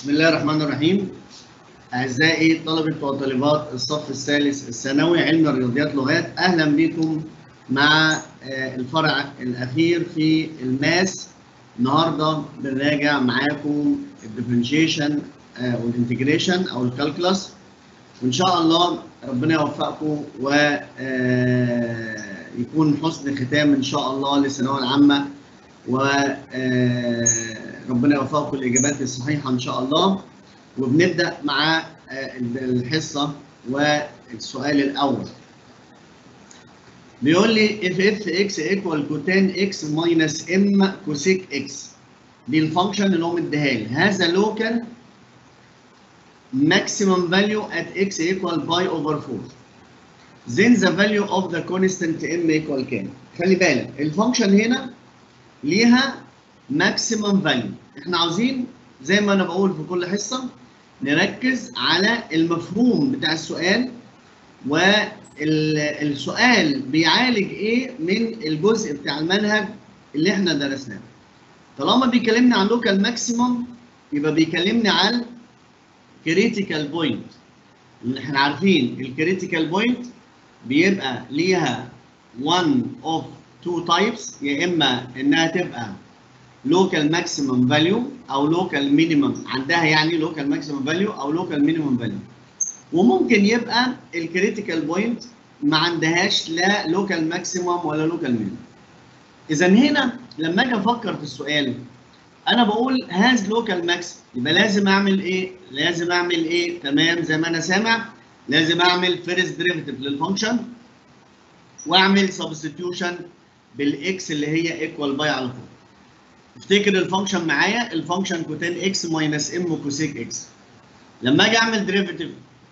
بسم الله الرحمن الرحيم أعزائي طلبة وطالبات الصف الثالث الثانوي علم الرياضيات لغات أهلا بكم مع الفرع الأخير في الماس النهارده بنراجع معاكم الديفرنشيشن والانتجريشن أو الكالكلاس وإن شاء الله ربنا يوفقكم ويكون حسن ختام إن شاء الله للثانوية العامة وربنا يوفقكم الإجابات الصحيحة إن شاء الله وبنبدأ مع الحصة والسؤال الأول بيقول لي if f x equal cotan x minus m cosec x دي الفانكشن اللي هو مديها لي هذا لوكال maximum value at x equal pi over 4 then the value of the constant m equal كام خلي بالك الفانكشن هنا ليها maximum value احنا عاوزين زي ما انا بقول في كل حصه نركز على المفهوم بتاع السؤال والسؤال بيعالج ايه من الجزء بتاع المنهج اللي احنا درسناه طالما بيكلمني عن لوكال ماكسيموم يبقى بيكلمني عن كريتيكال بوينت احنا عارفين الكريتيكال بوينت بيبقى ليها one of two types يا اما انها تبقى local maximum value او local minimum عندها يعني local maximum value او local minimum value وممكن يبقى الكريتيكال بوينت ما عندهاش لا local maximum ولا local minimum اذا هنا لما اجي افكر في السؤال انا بقول هاز local maximum يبقى لازم اعمل ايه لازم اعمل ايه تمام زي ما انا سامع لازم اعمل فيرست ديريفيتيف للفانكشن واعمل سبستيوشن بالاكس اللي هي ايكوال باي على طول افتكر الفانكشن معايا الفانكشن كوتان اكس ماينس ام كوسيك اكس لما اجي اعمل ديريفيتيف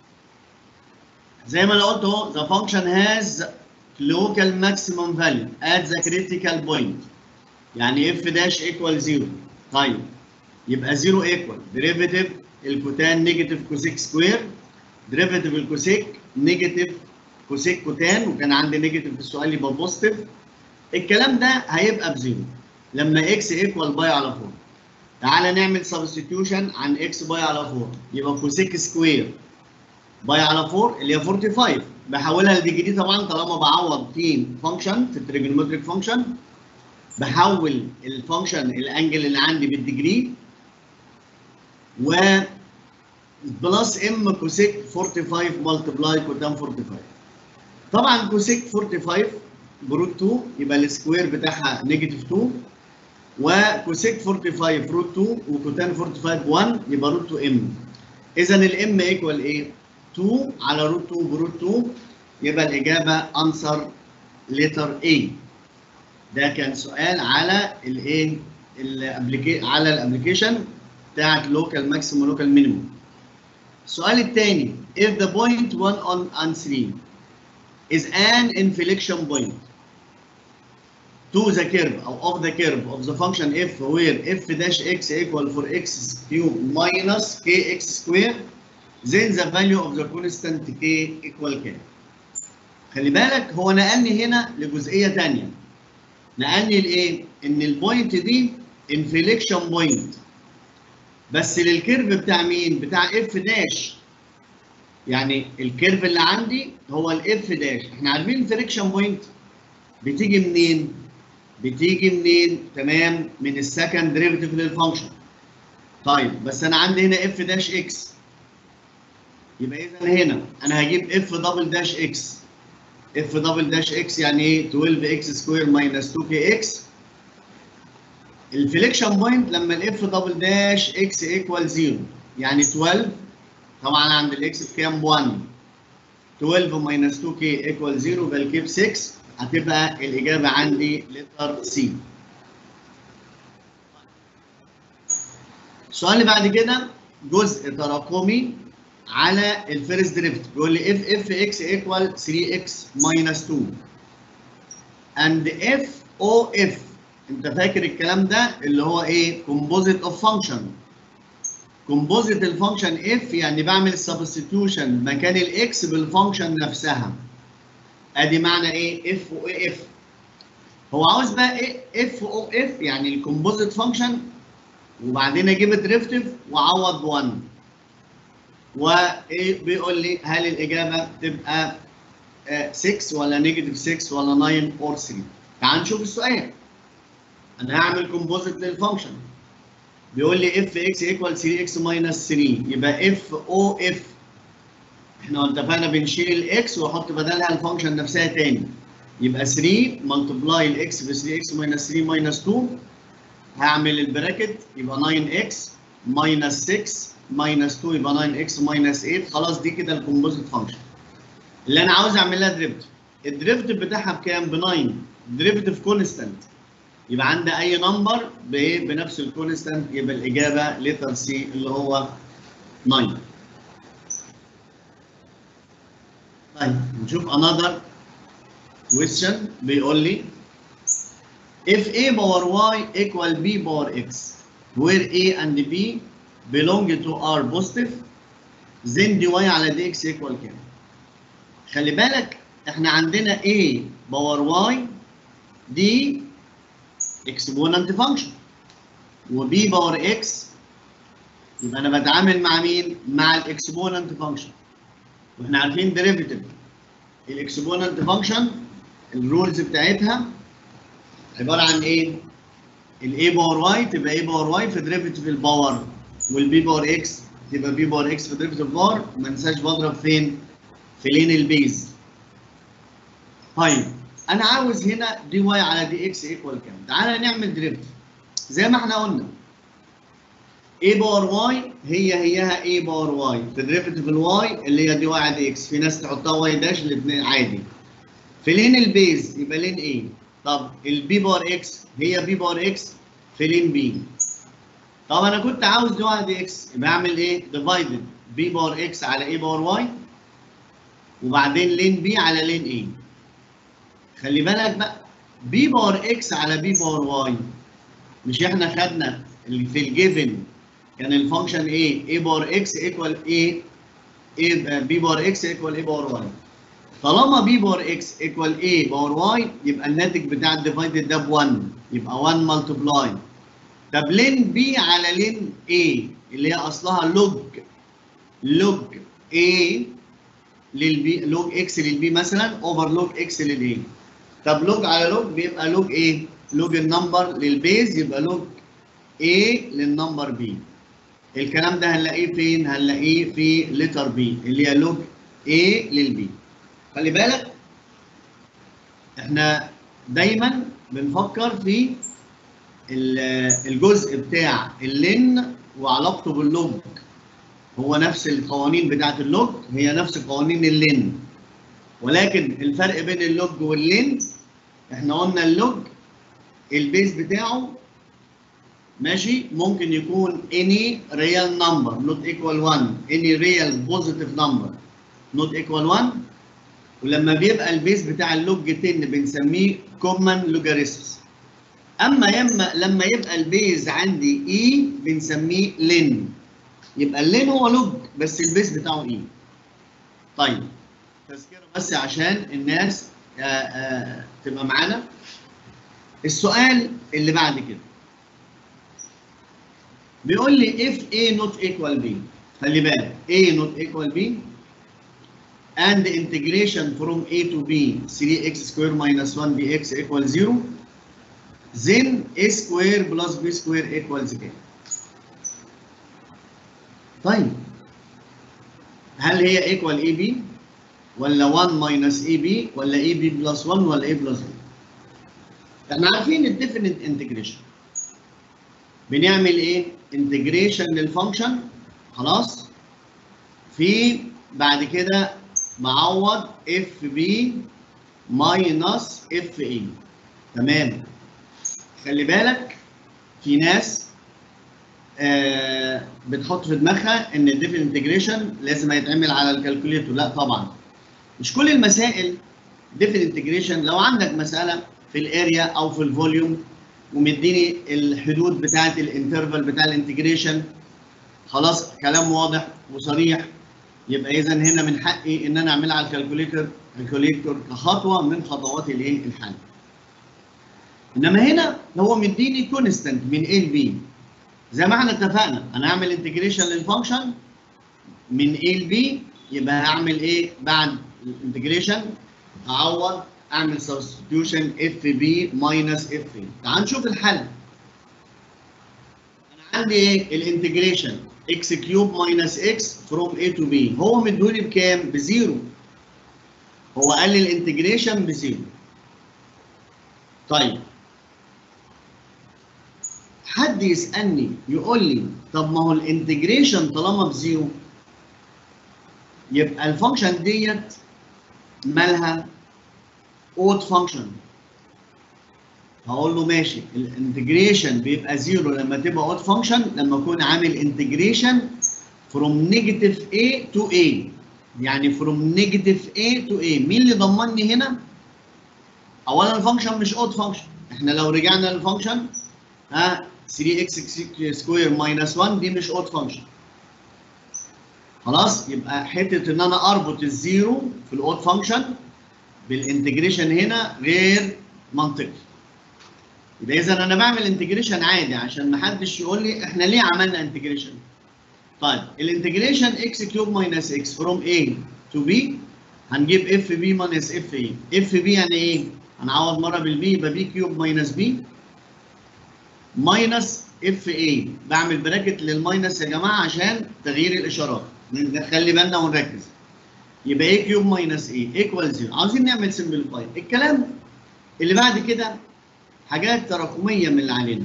زي ما انا قلت اهو the function has local maximum value at the critical point يعني اف داش ايكوال 0 طيب يبقى 0 ايكوال ديريفيتيف الكوتان نيجاتيف كوسيك سكوير ديريفيتيف الكوسيك نيجاتيف كوسيك كوتان وكان عندي نيجاتيف في السؤال يبقى بوزيتيف الكلام ده هيبقى بزيرو لما اكس ايكوال باي على 4 تعالى نعمل سبستيتيوشن عن اكس باي على 4 يبقى كوسيك سكوير باي على 4 اللي هي 45 بحولها لديجري طبعا طالما بعوض في فانكشن في التريجونومتريك فانكشن بحول الفانكشن الانجل اللي عندي بالديجري و بلس ام كوسيك 45 ملتبلاي كوتان 45 طبعا كوسيك 45 بروت 2 يبقى السكوير بتاعها نيجاتيف 2 وكوسيك 45 روت 2 وكوتان 45 1 يبقى روت 2 ام اذا الام ايكوال ايه 2 على روت 2 بروت 2 يبقى الاجابه انسر لتر A ده كان سؤال على الايه الابليكي على الابلكيشن بتاعت لوكال ماكسيموم ولوكال مينيموم السؤال الثاني if the point 1 on and 3 is an inflection point to the curve or of the curve of the function f where f dash x equal for x cube minus kx square then the value of the constant k equal k خلي بالك هو نقلني هنا لجزئيه ثانيه نقلني لايه ان البوينت دي انفليكشن بوينت بس للكيرف بتاع مين بتاع اف داش يعني الكيرف اللي عندي هو الاف داش احنا عارفين الفريكشن بوينت بتيجي منين بتيجي منين تمام من السكند ديريفيتيف للفانكشن طيب بس انا عندي هنا اف داش اكس يبقى اذا هنا انا هجيب اف دبل داش اكس اف دبل داش اكس يعني ايه 12 اكس سكوير ماينس 2 كي اكس الفليكشن بوينت لما الاف دبل داش اكس ايكوال 0 يعني 12 طبعا عند الاكس بكام 1 12 ماينس 2 كي ايكوال 0 يبقى الكيب 6 هتبقى الاجابه عندي لتر سي السؤال اللي بعد كده جزء تراكمي على الفيرست ديريفيتيف بيقول لي اف اف اكس ايكوال 3 اكس ماينس 2 اند اف او اف انت فاكر الكلام ده اللي هو ايه كومبوزيت اوف فانكشن كومبوزيت الفانكشن اف يعني بعمل سبستيتيوشن مكان الاكس بالفانكشن نفسها ادي معنى ايه اف او اف هو عاوز بقى ايه اف او اف يعني الكومبوزيت فانكشن وبعدين اجيب الدريفتيف واعوض ب 1 وبيقول لي هل الاجابه تبقى 6 ولا نيجاتيف 6 ولا 9 اور 3 تعال نشوف السؤال انا هعمل كومبوزيت للفانكشن بيقول لي اف اكس ايكوال 3 اكس ماينس 3 يبقى اف او اف احنا اتفقنا بنشيل الاكس واحط بدلها الفانكشن نفسها تاني يبقى 3 ملتبلاي الاكس ب 3 اكس ماينس 3 ماينس 2 هعمل البراكت يبقى 9 اكس ماينس 6 ماينس 2 يبقى 9 اكس ماينس 8 خلاص دي كده الكومبوزيت فانكشن اللي انا عاوز اعمل لها دريفت الدريفت بتاعها بكام؟ ب 9 دريفيتيف كونستانت يبقى عندي اي نمبر بايه؟ بنفس الكونستانت يبقى الاجابه لتر سي اللي هو 9 طيب نشوف another question بيقول لي if a power y equal b power x where a and b belong to r positive then dy على dx equal كام؟ خلي بالك احنا عندنا a باور y دي exponent function و b باور x يبقى انا بتعامل مع مين؟ مع الاكسبوننت فانكشن واحنا عارفين ديريفيتيف الاكسبوننت فانكشن الرولز بتاعتها عباره عن ايه؟ الاي باور واي تبقى اي باور واي في ديريفيتيف الباور والبي باور اكس تبقى بي باور اكس في ديريفيتيف باور ما انساش بضرب فين؟ في لين البيز. طيب انا عاوز هنا دي واي على دي اكس ايكوال كام؟ تعالى نعمل ديريفيتيف زي ما احنا قلنا a باور واي هي هيها a باور واي في ديريفيتيف الواي اللي هي دي واي على دي اكس في ناس تحطها واي داش الاثنين عادي في لين البيز يبقى لين a طب البي باور اكس هي بي باور اكس في لين بي طب انا كنت عاوز دي واي على دي اكس يبقى اعمل ايه؟ ديفايدد بي باور اكس على a باور واي وبعدين لين بي على لين a خلي بالك بقى بي باور اكس على بي باور واي مش احنا خدنا اللي في الجيفن كان الفانكشن ايه a باور اكس ايكوال a a بي باور اكس ايكوال a باور واي طالما بي باور اكس ايكوال a باور واي يبقى الناتج بتاع الديفايدد ده ب 1 يبقى 1 ملتبلاي طب لين بي على لين a اللي هي اصلها لوج لوج a للبي لوج اكس للبي مثلا اوفر لوج اكس للاي طب لوج على لوج بيبقى لوج ايه؟ لوج النمبر للبيز يبقى لوج A للنمبر B. الكلام ده هنلاقيه فين؟ هنلاقيه في لتر B اللي هي لوج A للبي. خلي بالك احنا دايما بنفكر في الجزء بتاع اللين وعلاقته باللوج. هو نفس القوانين بتاعت اللوج هي نفس قوانين اللين. ولكن الفرق بين اللوج واللين احنا قلنا اللوج البيز بتاعه ماشي ممكن يكون any real number not equal 1 any real positive number not equal 1 ولما بيبقى البيز بتاع اللوج 10 بنسميه common logarithms اما يما لما يبقى البيز عندي e بنسميه لين يبقى اللين هو لوج بس البيز بتاعه e طيب تذكره بس عشان الناس آآ آآ تبقى معانا السؤال اللي بعد كده بيقول لي if a not equal b خلي بالك a not equal b and integration from a to b 3x square minus 1 dx equal 0 then a square plus b square equals كام طيب هل هي equal ab ولا 1 minus ab ولا ab plus 1 ولا a plus b احنا عارفين الديفينيت انتجريشن بنعمل ايه انتجريشن للفانكشن خلاص في بعد كده معوض اف بي ماينس اف اي تمام خلي بالك في ناس آه بتحط في دماغها ان الديفينيت انتجريشن لازم هيتعمل على الكالكوليتور لا طبعا مش كل المسائل ديفينيت انتجريشن لو عندك مساله في الاريا او في الفوليوم ومديني الحدود بتاعه الانترفال بتاع الانتجريشن خلاص كلام واضح وصريح يبقى اذا هنا من حقي ان انا اعملها على الكالكوليتر الكالكوليتر كخطوه من خطوات الايه الحل انما هنا هو مديني كونستنت من A ل B زي ما احنا اتفقنا انا هعمل انتجريشن للفانكشن من A ل B يبقى هعمل ايه بعد الانتجريشن اعوض اعمل سبستيوشن اف بي ماينس اف اي تعال نشوف الحل انا عندي ايه الانتجريشن اكس كيوب ماينس اكس فروم A تو B هو مديهولي بكام بزيرو هو قال لي الانتجريشن بزيرو طيب حد يسالني يقول لي طب ما هو الانتجريشن طالما بزيرو يبقى الفانكشن ديت مالها اود فانكشن هقول له ماشي الانتجريشن بيبقى زيرو لما تبقى اود فانكشن لما اكون عامل انتجريشن فروم نيجاتيف A تو A يعني فروم نيجاتيف A تو A مين اللي ضمني هنا؟ اولا الفانكشن مش اود فانكشن احنا لو رجعنا للفانكشن ها 3 اكس سكوير ماينس 1 دي مش اود فانكشن خلاص يبقى حته ان انا اربط الزيرو في الاود فانكشن بالانتجريشن هنا غير منطقي يبقى اذا انا بعمل انتجريشن عادي عشان ما حدش يقول لي احنا ليه عملنا انتجريشن طيب الانتجريشن اكس كيوب ماينس اكس فروم A تو B هنجيب اف بي ماينس اف اي اف بي يعني ايه هنعوض مره بالبي يبقى بي كيوب ماينس بي ماينس اف اي بعمل براكت للماينس يا جماعه عشان تغيير الاشارات نخلي بالنا ونركز يبقى ايه كيوب ماينس ايه ايكوال زيرو عاوزين نعمل سمبليفاي الكلام اللي بعد كده حاجات تراكميه من اللي علينا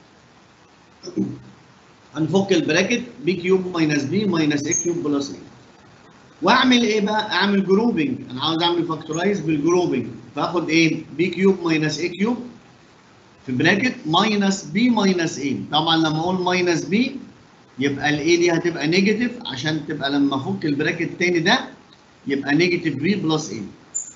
هنفك البراكت بي كيوب ماينس بي ماينس اي كيوب بلس اي واعمل ايه بقى اعمل جروبنج انا عاوز اعمل فاكتورايز بالجروبنج فاخد ايه بي كيوب ماينس اي كيوب في براكت ماينس بي ماينس اي طبعا لما اقول ماينس بي يبقى الاي دي هتبقى نيجاتيف عشان تبقى لما افك البراكت التاني ده يبقى نيجاتيف بي بلس اي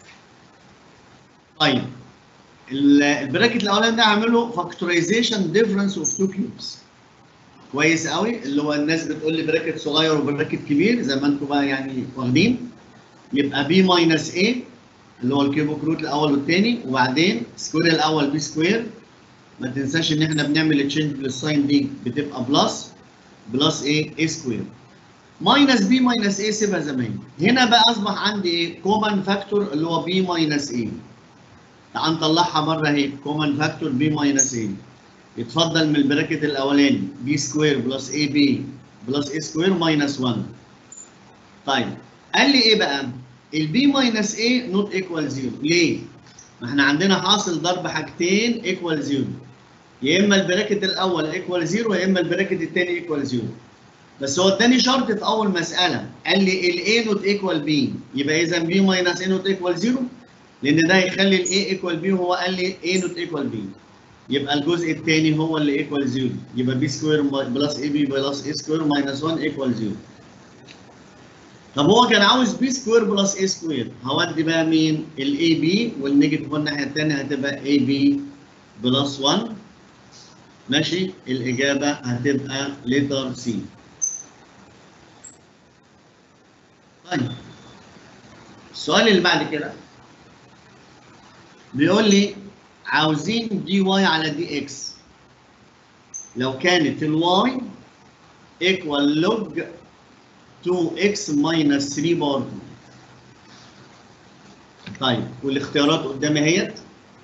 طيب البراكت الاولاني ده هعمله فاكتورايزيشن ديفرنس اوف تو كيوبس كويس قوي اللي هو الناس بتقول لي براكت صغير وبراكت كبير زي ما انتم بقى يعني واخدين يبقى بي ماينس اي اللي هو الكيوبوك روت الاول والثاني وبعدين سكوير الاول بي سكوير ما تنساش ان احنا بنعمل تشينج للساين دي بتبقى بلس بلس ايه اي سكوير ماينس بي ماينس اي سيبها زي ما هي هنا بقى اصبح عندي ايه كومن فاكتور اللي هو بي ماينس اي تعال نطلعها بره اهي كومن فاكتور بي ماينس اي يتفضل من البراكت الاولاني بي سكوير بلس اي بي بلس اي سكوير ماينس 1 طيب قال لي ايه بقى البي ماينس اي نوت ايكوال زيرو ليه ما احنا عندنا حاصل ضرب حاجتين ايكوال زيرو يا اما البراكت الاول ايكوال زيرو يا اما البراكت الثاني ايكوال زيرو بس هو الثاني شرط في اول مساله قال لي الاي نوت ايكوال بي يبقى اذا بي ماينس اي نوت ايكوال زيرو لان ده هيخلي الاي ايكوال بي وهو قال لي اي نوت ايكوال بي يبقى الجزء الثاني هو اللي ايكوال زيرو يبقى بي سكوير بلس اي بي بلس اي سكوير ماينس 1 ايكوال زيرو طب هو كان عاوز بي سكوير بلس اي سكوير هودي بقى مين الاي بي والنيجاتيف الناحيه الثانيه هتبقى اي بي بلس 1 ماشي الاجابه هتبقى لتر سي طيب السؤال اللي بعد كده بيقول لي عاوزين دي واي على دي اكس لو كانت الواي ايكوال لوج 2x ماينس 3 باور 2 طيب والاختيارات قدامي اهيت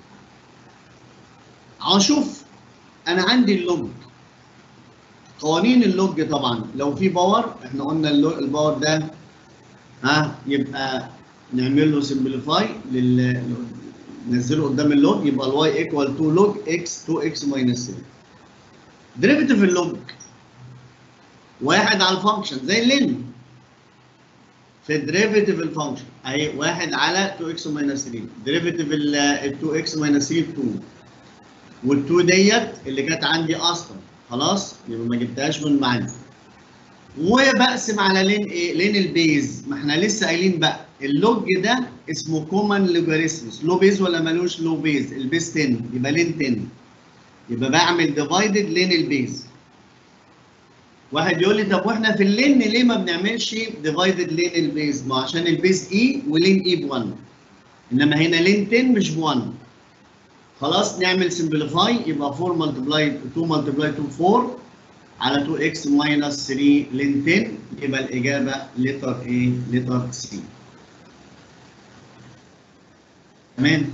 اشوف انا عندي اللوج قوانين اللوج طبعا لو في باور احنا قلنا الباور ده ها يبقى نعمل له سمبليفاي لل ننزله قدام اللوج يبقى الواي ايكوال 2 لوج اكس 2 اكس ماينس 3 ديريفيتيف اللوج واحد على الفانكشن زي اللين في الديريفيتيف الفانكشن اهي واحد على 2 اكس ماينس 3 ديريفيتيف ال 2 اكس ماينس 3 2 وال2 ديت اللي كانت عندي اصلا خلاص يبقى ما جبتهاش من معانا وبقسم على لين ايه؟ لين البيز ما احنا لسه قايلين بقى اللوج ده اسمه كومن لوجاريثمس لو بيز ولا ملوش لو بيز البيز 10 يبقى لين 10 يبقى بعمل ديفايدد لين البيز واحد يقول لي طب واحنا في اللين ليه ما بنعملش ديفايدد لين البيز؟ ما عشان البيز اي ولين اي ب 1 انما هنا لين 10 مش ب 1 خلاص نعمل سمبليفاي يبقى 4 ملتبلاي 2 ملتبلاي 2 4 على 2x ماينس 3 لين 10 يبقى الاجابه لتر ايه؟ لتر سي. تمام؟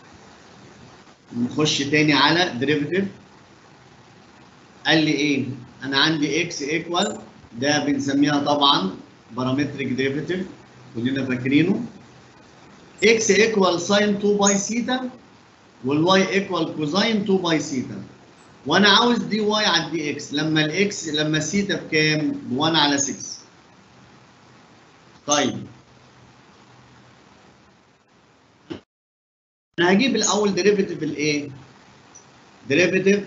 نخش تاني على ديريفيتيف قال لي ايه؟ انا عندي اكس ايكوال ده بنسميها طبعا بارامتريك ديريفيتيف كلنا فاكرينه اكس ايكوال ساين 2 باي سيتا والواي ايكوال كوزاين 2 باي سيتا وانا عاوز دي واي على دي اكس لما الاكس لما السيتا بكام؟ ب 1 على 6 طيب انا هجيب الاول ديريفيتيف الايه؟ ديريفيتيف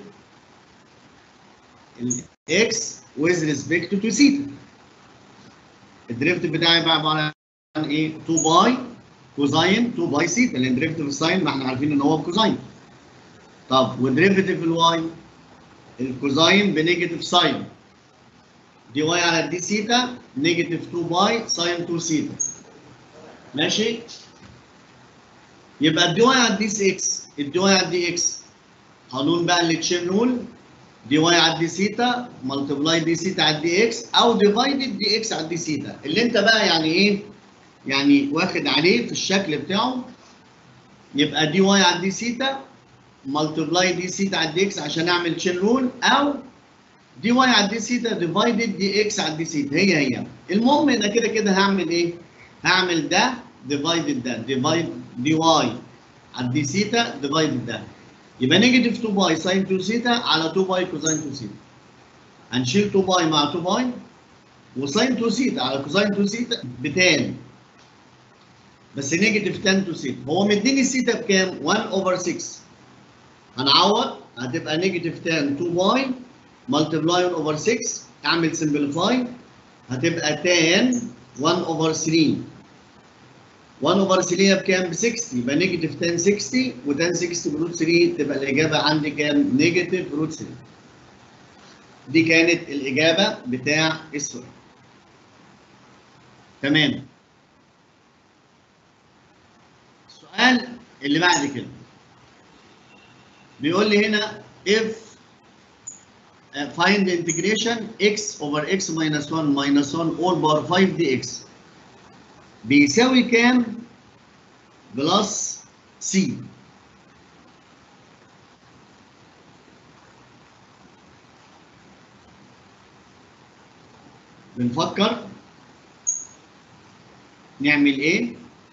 الاكس with respect to theta الديريفيتيف بتاعي بقى عباره عن ايه؟ 2 باي كوزاين 2 باي سيتا لان ديريفيتيف الساين ما احنا عارفين ان هو بكوزاين طب وديريفيتيف الواي الكوزاين بنيجاتيف ساين دي واي على دي سيتا نيجاتيف 2 باي ساين 2 سيتا ماشي يبقى الدي واي على دي اكس الدي واي على دي اكس قانون بقى اللي تشين رول دي واي على دي سيتا ملتبلاي دي سيتا على دي اكس او ديفايدد دي اكس على دي سيتا اللي انت بقى يعني ايه يعني واخد عليه في الشكل بتاعه يبقى دي واي على دي سيتا ملتبلاي دي سيتا على دي اكس عشان اعمل تشين رول او دي واي على دي سيتا ديفايدد دي اكس على دي سيتا هي هي المهم انا كده كده هعمل ايه؟ هعمل ده ديفايدد ده ديفايد دي واي على دي سيتا ديفايدد ده يبقى نيجاتيف 2 باي ساين 2 سيتا على 2 باي كوزاين 2 سيتا هنشيل 2 باي مع 2 باي وساين 2 سيتا على كوزاين 2 سيتا ب 10 بس نيجاتيف 10 2 سيتا هو مديني السيتا بكام؟ 1 اوفر 6 هنعوض هتبقى نيجاتيف 10 2 باي ملتبلاي 1 اوفر 6 اعمل سمبليفاي هتبقى 10 1 اوفر 3 1 اوفر 3 بكام؟ ب 60 يبقى نيجاتيف 10 60 و10 60 بروت 3 تبقى الاجابه عندي كام؟ نيجاتيف روت 3 دي كانت الاجابه بتاع السؤال تمام السؤال اللي بعد كده بيقول لي هنا if uh, find the integration x over x minus 1 minus 1 all power 5 dx بيساوي كام بلس سي بنفكر نعمل ايه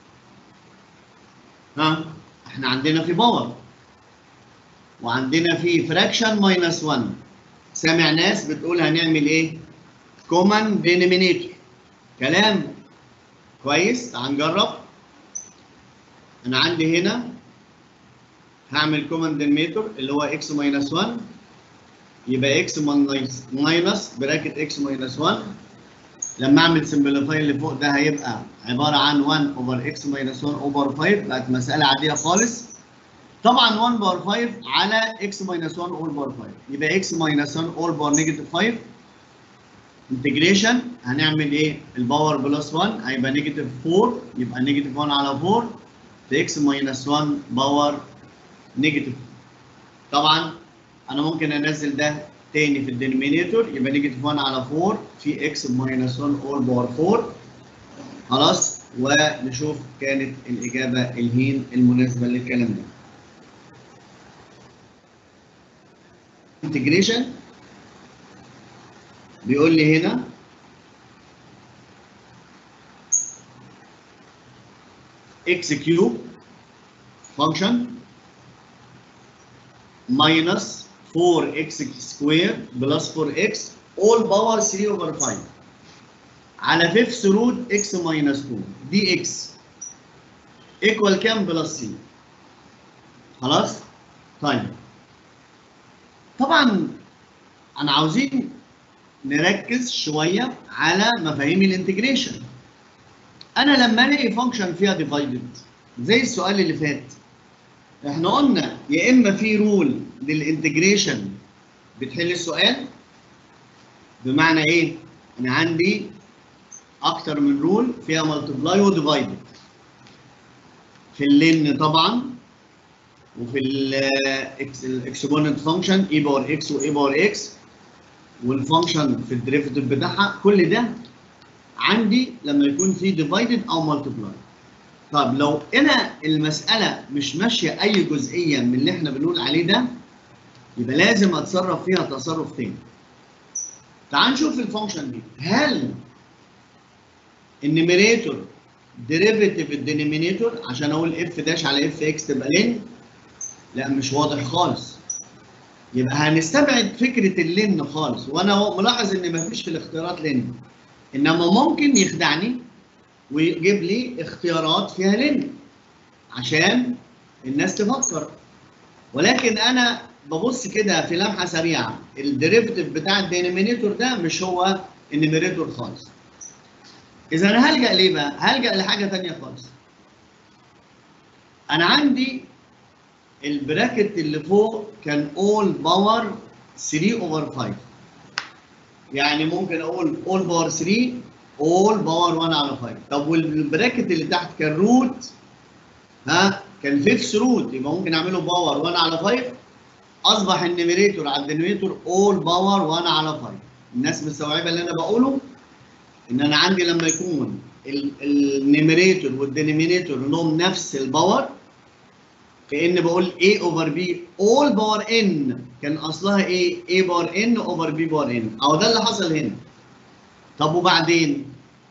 ها احنا عندنا في باور وعندنا في فراكشن ماينس 1 سامع ناس بتقول هنعمل ايه كومن دينومينيتور كلام كويس تعال نجرب انا عندي هنا هعمل كومن دينومينيتور اللي هو اكس ماينس 1 يبقى اكس ماينس براكت اكس ماينس 1 لما اعمل سمبليفاي اللي فوق ده هيبقى عباره عن 1 اوفر اكس ماينس 1 اوفر 5 بقت مساله عاديه خالص طبعا 1 باور 5 على اكس ماينس 1 اول باور 5 يبقى اكس ماينس 1 اول باور نيجاتيف 5 انتجريشن هنعمل ايه؟ الباور بلس 1 هيبقى نيجاتيف 4 يبقى نيجاتيف 1 على 4 في اكس ماينس 1 باور نيجاتيف طبعا انا ممكن انزل ده تاني في الدينومينيتور يبقى نيجاتيف 1 على 4 في اكس ماينس 1 اول باور 4 خلاص ونشوف كانت الاجابه الهين المناسبه للكلام ده انتجريشن بيقول لي هنا x كيوب فانكشن minus 4x square plus 4x all power 3 over 5 على fifth root x minus 2 dx equal كام بلس c خلاص؟ طيب طبعا انا عاوزين نركز شويه على مفاهيم الانتجريشن انا لما الاقي فانكشن فيها ديفايدد زي السؤال اللي فات احنا قلنا يا اما في رول للانتجريشن بتحل السؤال بمعنى ايه انا عندي اكتر من رول فيها ملتبلاي وديفايدد في اللين طبعا وفي الاكسبوننت فانكشن اي باور اكس واي باور اكس والفانكشن في الديريفيتيف بتاعها كل ده عندي لما يكون في ديفايدد او مالتيبلاي طب لو انا المساله مش ماشيه اي جزئيه من اللي احنا بنقول عليه ده يبقى لازم اتصرف فيها تصرف تاني تعال نشوف الفانكشن دي هل النيميريتور ديريفيتيف الدينومينيتور عشان اقول اف داش على اف اكس تبقى لين لا مش واضح خالص يبقى هنستبعد فكره اللين خالص وانا ملاحظ ان مفيش في الاختيارات لين انما ممكن يخدعني ويجيب لي اختيارات فيها لين عشان الناس تفكر ولكن انا ببص كده في لمحه سريعه الديريفيتيف بتاع الدينومينيتور ده مش هو النيميريتور خالص اذا انا هلجا ليه بقى هلجا لحاجه ثانيه خالص انا عندي البراكت اللي فوق كان اول باور 3 اوفر 5 يعني ممكن اقول اول باور 3 اول باور 1 على 5 طب والبراكت اللي تحت كان روت ها كان فيفث روت يبقى ممكن اعمله باور 1 على 5 اصبح النيميريتور على الدينومينيتور اول باور 1 على 5 الناس مستوعبه اللي انا بقوله ان انا عندي لما يكون النيميريتور والدينومينيتور لهم نفس الباور كان بقول A اوفر B all باور N كان اصلها ايه A باور N اوفر B باور N او ده اللي حصل هنا طب وبعدين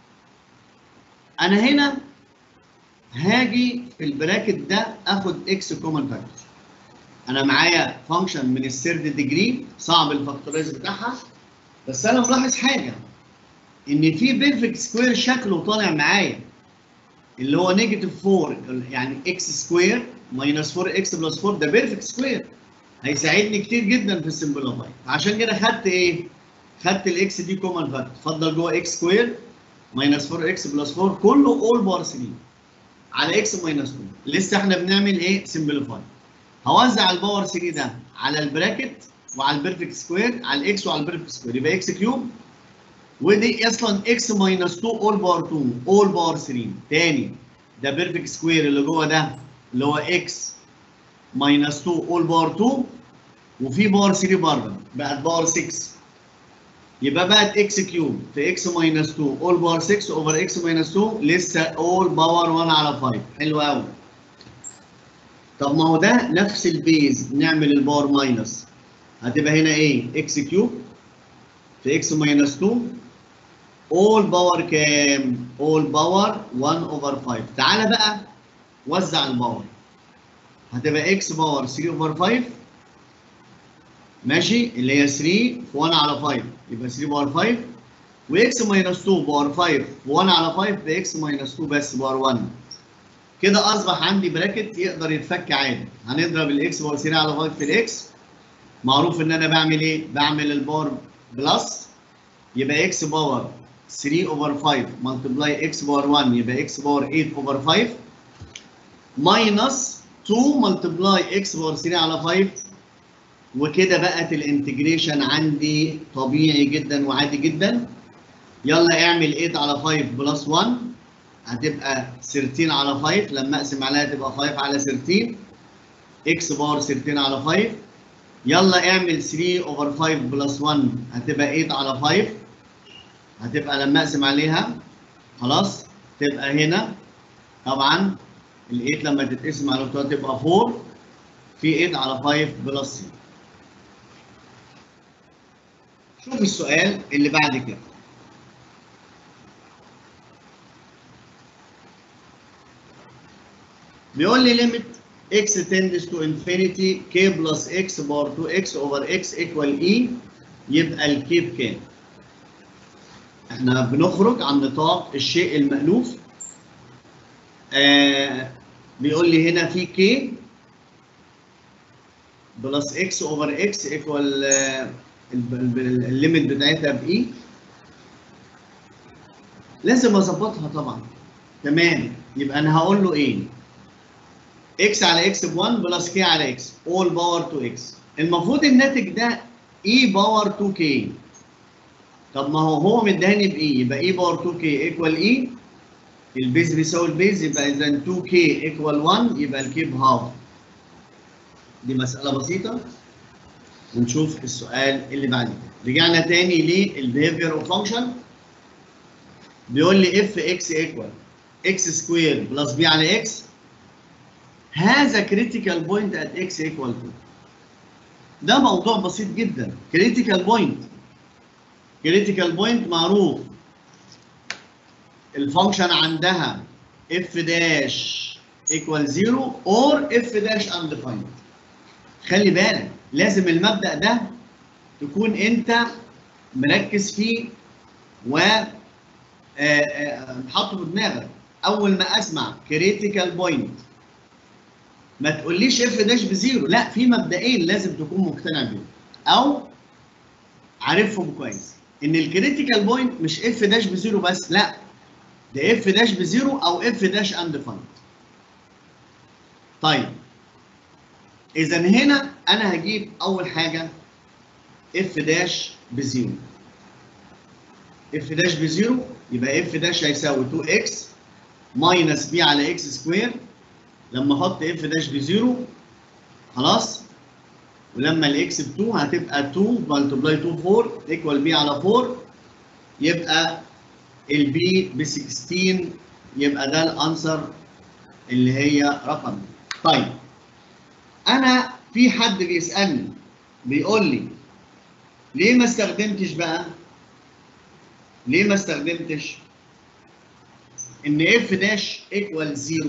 انا هنا هاجي في البراكت ده اخد x كومن فاكتور انا معايا فانكشن من الثيرد ديجري صعب الفاكتورايز بتاعها بس انا ملاحظ حاجه ان في بيرفكت سكوير شكله طالع معايا اللي هو نيجاتيف 4 يعني اكس سكوير ماينس 4 اكس بلس 4 ده بيرفكت سكوير هيساعدني كتير جدا في السمبليفاي عشان كده خدت ايه؟ خدت الاكس دي كومن فاكتور اتفضل جوه اكس سكوير ماينس 4 اكس بلس 4 كله اول باور 3 على اكس ماينس 2 لسه احنا بنعمل ايه؟ سمبليفاي هوزع الباور 3 ده على البراكت وعلى البيرفكت سكوير على الاكس وعلى البيرفكت سكوير يبقى اكس كيوب ودي اصلا اكس ماينس 2 اول باور 2 اول باور 3 تاني ده بيرفكت سكوير اللي جوه ده اللي هو اكس ماينس 2 اول باور 2 وفي باور 3 بره بقت باور 6 يبقى بقت اكس كيوب في اكس ماينس 2 اول باور 6 اوفر اكس ماينس 2 لسه اول باور 1 على 5 حلو قوي طب ما هو ده نفس البيز نعمل الباور ماينس هتبقى هنا ايه اكس كيوب في اكس ماينس 2 اول باور كام اول باور 1 اوفر 5 تعالى بقى وزع الباور هتبقى اكس باور 3 اوفر 5 ماشي اللي هي 3 في 1 على 5 يبقى 3 باور 5 واكس ماينس 2 باور 5 في 1 على 5 باكس ماينس 2 بس باور 1 كده اصبح عندي براكت يقدر يتفك عادي هنضرب الاكس باور 3 على 5 في الاكس معروف ان انا بعمل ايه بعمل الباور بلس يبقى اكس باور 3 اوفر 5 ملتبلاي اكس باور 1 يبقى اكس باور 8 اوفر 5 ماينس 2 ملتبلاي اكس باور 3 على 5 وكده بقت الانتجريشن عندي طبيعي جدا وعادي جدا يلا اعمل 8 على 5 بلس 1 هتبقى 13 على 5 لما اقسم عليها تبقى 5 على 13 اكس باور 13 على 5 يلا اعمل 3 اوفر 5 بلس 1 هتبقى 8 على 5 هتبقى لما اقسم عليها خلاص تبقى هنا طبعا ال 8 لما تتقسم على 2 تبقى 4 في 8 على 5 بلس 3 شوف السؤال اللي بعد كده بيقول لي ليميت x tends to infinity k plus x بار 2x over x equal e يبقى الكي بكام؟ احنا بنخرج عن نطاق الشيء المألوف آه بيقول لي هنا في k بلس x over x equal آه الليميت بتاعتها باي لازم اظبطها طبعا تمام يبقى انا هقول له ايه x على x ب 1 بلس k على x all باور 2x المفروض الناتج ده e باور 2k طب ما هو هو مديهاني ب e يبقى e باور 2k ايكوال e البيز بيساوي البيز يبقى اذا 2k ايكوال 1 يبقى الكي بهاف دي مسألة بسيطة ونشوف السؤال اللي بعد كده رجعنا تاني للبيهيفير اوف فانكشن بيقول لي اف اكس ايكوال اكس سكوير بلس بي على اكس هذا كريتيكال بوينت ات اكس ايكوال 2 ده موضوع بسيط جدا كريتيكال بوينت كريتيكال بوينت معروف الفانكشن عندها اف داش ايكوال 0 اور اف داش undefined خلي بالك لازم المبدا ده تكون انت مركز فيه و حاطه في دماغك اول ما اسمع كريتيكال بوينت ما تقوليش اف داش بزيرو لا في مبدئين لازم تكون مقتنع بيهم او عارفهم كويس ان الكريتيكال بوينت مش اف داش بزيرو بس لا ده اف داش بزيرو او اف داش undefined طيب اذا هنا انا هجيب اول حاجه اف داش بزيرو اف داش بزيرو يبقى اف داش هيساوي 2 اكس ماينس بي على اكس سكوير لما احط اف داش بزيرو خلاص ولما الاكس ب 2 هتبقى 2 ملتبلاي 2 4 ايكوال بي على 4 يبقى البي ب 16 يبقى ده الانسر اللي هي رقم طيب انا في حد بيسالني بيقول لي ليه ما استخدمتش بقى ليه ما استخدمتش ان اف داش ايكوال 0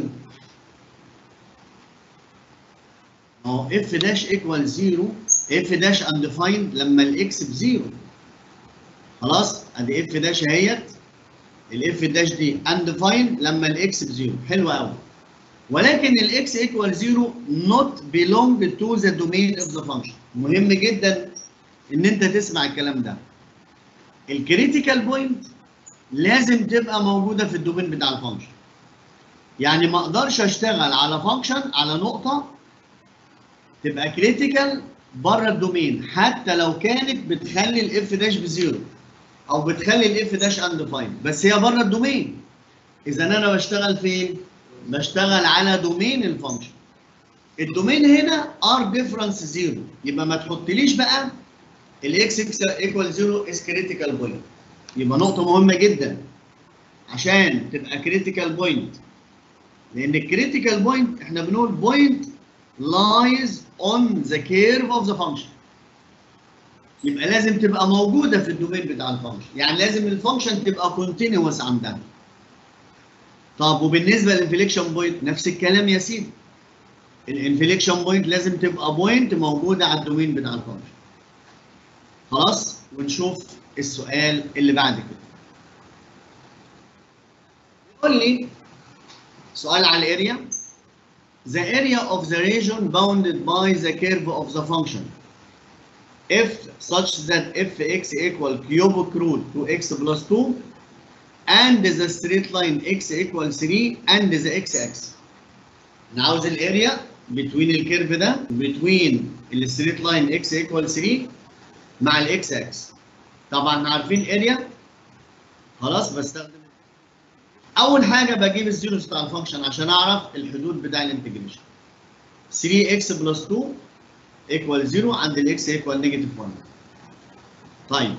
اهو اف داش ايكوال 0 اف داش انديفايند لما الاكس بزيرو خلاص ادي اف داش اهيت الاف داش دي انديفايند لما الاكس بزيرو حلو قوي ولكن الاكس ايكوال 0 not belong to the domain of the function مهم جدا ان انت تسمع الكلام ده الكريتيكال بوينت لازم تبقى موجوده في الدومين بتاع الفانكشن يعني ما اقدرش اشتغل على فانكشن على نقطه تبقى كريتيكال بره الدومين حتى لو كانت بتخلي الاف داش بزيرو او بتخلي الاف داش انديفايند بس هي بره الدومين اذا انا بشتغل فين بشتغل على دومين الفانكشن الدومين هنا ار ديفرنس زيرو يبقى ما تحطليش بقى الاكس ايكوال زيرو از كريتيكال بوينت يبقى نقطه مهمه جدا عشان تبقى كريتيكال بوينت لان الكريتيكال بوينت احنا بنقول بوينت lies on the curve of the function يبقى لازم تبقى موجوده في الدومين بتاع الفانكشن يعني لازم الفانكشن تبقى كونتينوس عندها طب وبالنسبه للانفليكشن بوينت نفس الكلام يا سيدي الانفليكشن بوينت لازم تبقى بوينت موجوده على الدومين بتاع الفانكشن خلاص ونشوف السؤال اللي بعد كده يقول لي سؤال على الاريا the area of the region bounded by the curve of the function if such that fx equal cubic root 2x plus 2 and the straight line x equal 3 and the x-axis انا عاوز الاريا between الكيرف ده between الستريت لاين x equal 3 مع الاكس اكس طبعا عارفين اريا خلاص بستخدم اول حاجه بجيب الزيروز بتاع الفانكشن عشان اعرف الحدود بتاع الانتجريشن 3x بلس 2 ايكوال 0 عند الاكس ايكوال نيجاتيف 1 طيب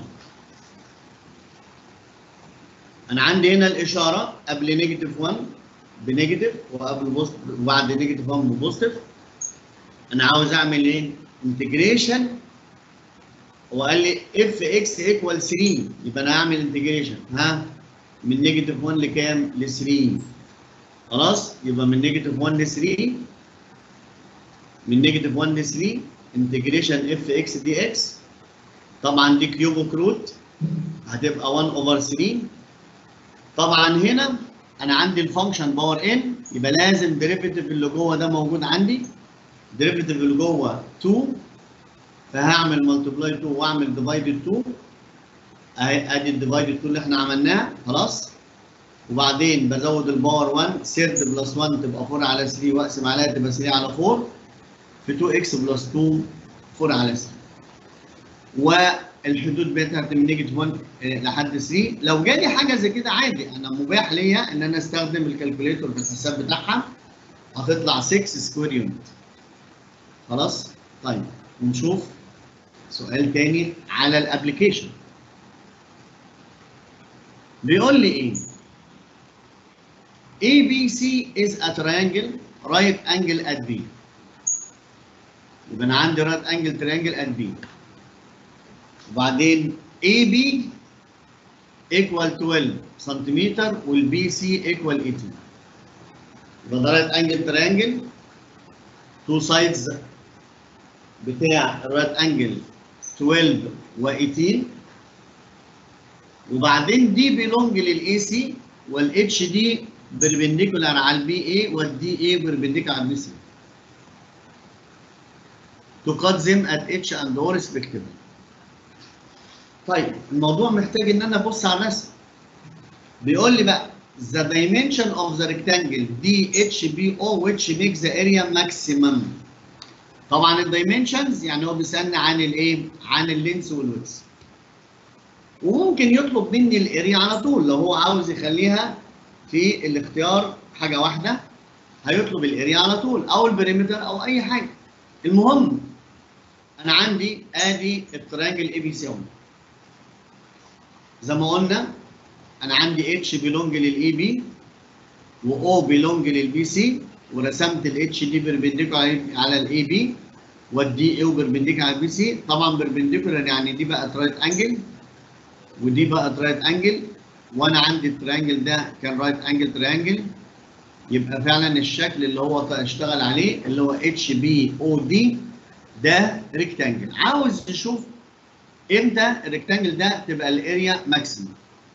انا عندي هنا الاشاره قبل نيجاتيف 1 بنيجاتيف وقبل بوست وبعد نيجاتيف 1 ببوزيتيف انا عاوز اعمل ايه؟ انتجريشن وقال لي اف اكس ايكوال 3 يبقى انا هعمل انتجريشن ها من نيجاتيف 1 لكام؟ ل 3 خلاص يبقى من نيجاتيف 1 ل 3 من نيجاتيف 1 ل 3 انتجريشن اف اكس دي اكس طبعا دي كيوبو كروت هتبقى 1 اوفر 3 طبعا هنا انا عندي الفانكشن باور ان يبقى لازم ديريفيتيف اللي جوه ده موجود عندي ديريفيتيف اللي جوه 2 فهعمل ملتبلاي 2 واعمل ديفايدد 2 اهي ادي الديفايدد 2 اللي احنا عملناه خلاص وبعدين بزود الباور 1 سيرد بلس 1 تبقى 4 على 3 واقسم عليها تبقى 3 على 4 في 2 اكس بلس 2 4 على 3 والحدود بتاعت من نيجاتيف 1 لحد 3 لو جالي حاجه زي كده عادي انا مباح ليا ان انا استخدم الكالكوليتور في الحساب بتاعها هتطلع 6 سكوير يونت خلاص طيب نشوف سؤال تاني على الابلكيشن بيقول لي ايه ABC is a triangle right angle at B يبقى انا عندي right angle triangle at B وبعدين AB equal 12 سنتيمتر والبي سي equal 18 يبقى ده right angle triangle two sides بتاع الرايت انجل 12 و18 وبعدين دي بيلونج للاي سي والاتش دي بربنديكولار على البي اي والدي اي بربنديكولار على البي سي to cut them at H and O respectively. طيب الموضوع محتاج ان انا ابص على الرسم. بيقول لي بقى the dimension of the rectangle DHBO which makes the area maximum. طبعا الدايمنشنز يعني هو بيسالني عن الايه؟ عن اللينس والويدث. وممكن يطلب مني الاريا على طول لو هو عاوز يخليها في الاختيار حاجه واحده هيطلب الاريا على طول او البريمتر او اي حاجه. المهم انا عندي ادي التريانجل اي بي سي اهو. زي ما قلنا انا عندي اتش بيلونج للاي بي واو بيلونج للبي سي ورسمت الاتش دي بربنديكولار على الاي بي والدي اي بربنديكولار على البي سي طبعا بربنديكولار يعني دي بقت رايت انجل ودي بقت رايت انجل وانا عندي التريانجل ده كان رايت انجل تريانجل يبقى فعلا الشكل اللي هو اشتغل عليه اللي هو اتش بي او دي ده ريكتانجل عاوز تشوف امتى الريكتانجل ده تبقى الاريا ماكسيمم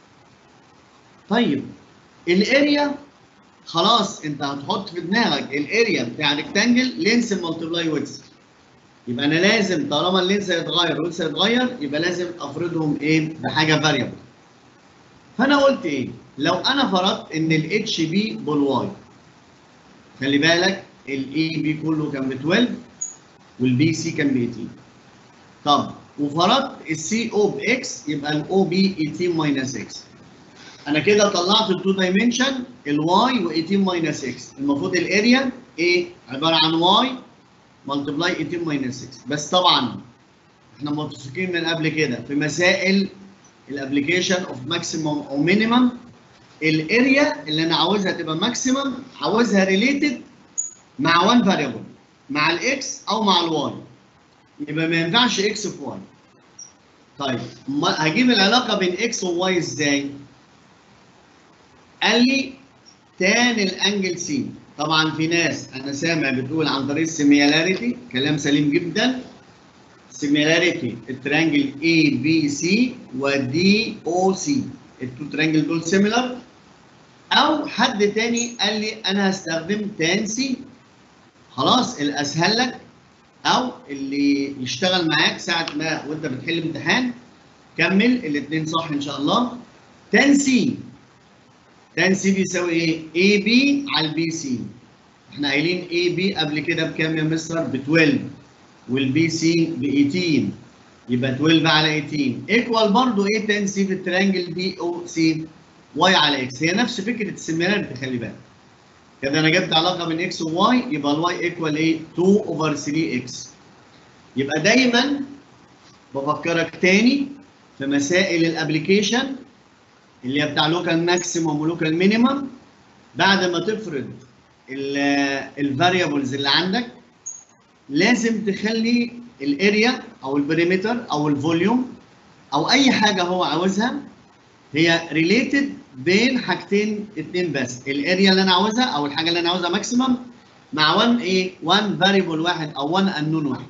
طيب الاريا خلاص انت هتحط في دماغك الاريا بتاع ريكتانجل لينس ملتبلاي ويدث يبقى انا لازم طالما اللينس هيتغير والويدث هيتغير يبقى لازم افرضهم ايه بحاجه فاريبل فانا قلت ايه لو انا فرضت ان الاتش بي بالواي خلي بالك الاي بي كله كان ب 12 والبي سي كان ب 18 طب وفرضت السي او باكس يبقى الاو بي 18 ماينس اكس انا كده طلعت التو دايمنشن الواي و18 ماينس اكس المفروض الاريا ايه عباره عن واي ملتبلاي 18 ماينس 6 بس طبعا احنا متفقين من قبل كده في مسائل الابلكيشن اوف ماكسيمم او مينيمم الاريا اللي انا عاوزها تبقى ماكسيمم عاوزها ريليتد مع 1 فاريبل مع الاكس او مع الواي يبقى ما ينفعش اكس في واي طيب هجيب العلاقه بين اكس وواي ازاي؟ قال لي تان الانجل سي طبعا في ناس انا سامع بتقول عن طريق السيميلاريتي كلام سليم جدا سيميلاريتي التريانجل اي بي سي ودي او سي التو تريانجل دول سيميلر او حد تاني قال لي انا هستخدم تان سي خلاص الاسهل لك او اللي يشتغل معاك ساعه ما وانت بتحل امتحان كمل الاثنين صح ان شاء الله تان سي تان سي بيساوي ايه؟ اي بي على البي سي. احنا قايلين اي بي قبل كده بكام يا مستر؟ ب 12 والبي سي ب 18 يبقى 12 على 18 ايكوال برضه ايه تان سي في التريانجل بي او سي؟ واي على اكس هي نفس فكره السيميلاريتي خلي بالك. كده انا جبت علاقه بين اكس وواي يبقى الواي ايكوال ايه؟ 2 اوفر 3 اكس. يبقى دايما بفكرك تاني في مسائل الابلكيشن اللي هي بتاع لوكال ماكسيموم ولوكال مينيمم بعد ما تفرض الفاريبلز اللي عندك لازم تخلي الاريا او البريمتر او الفوليوم او اي حاجه هو عاوزها هي ريليتد بين حاجتين اتنين بس الاريا اللي انا عاوزها او الحاجه اللي انا عاوزها ماكسيمم مع 1 ايه 1 فاريبل واحد او 1 انون واحد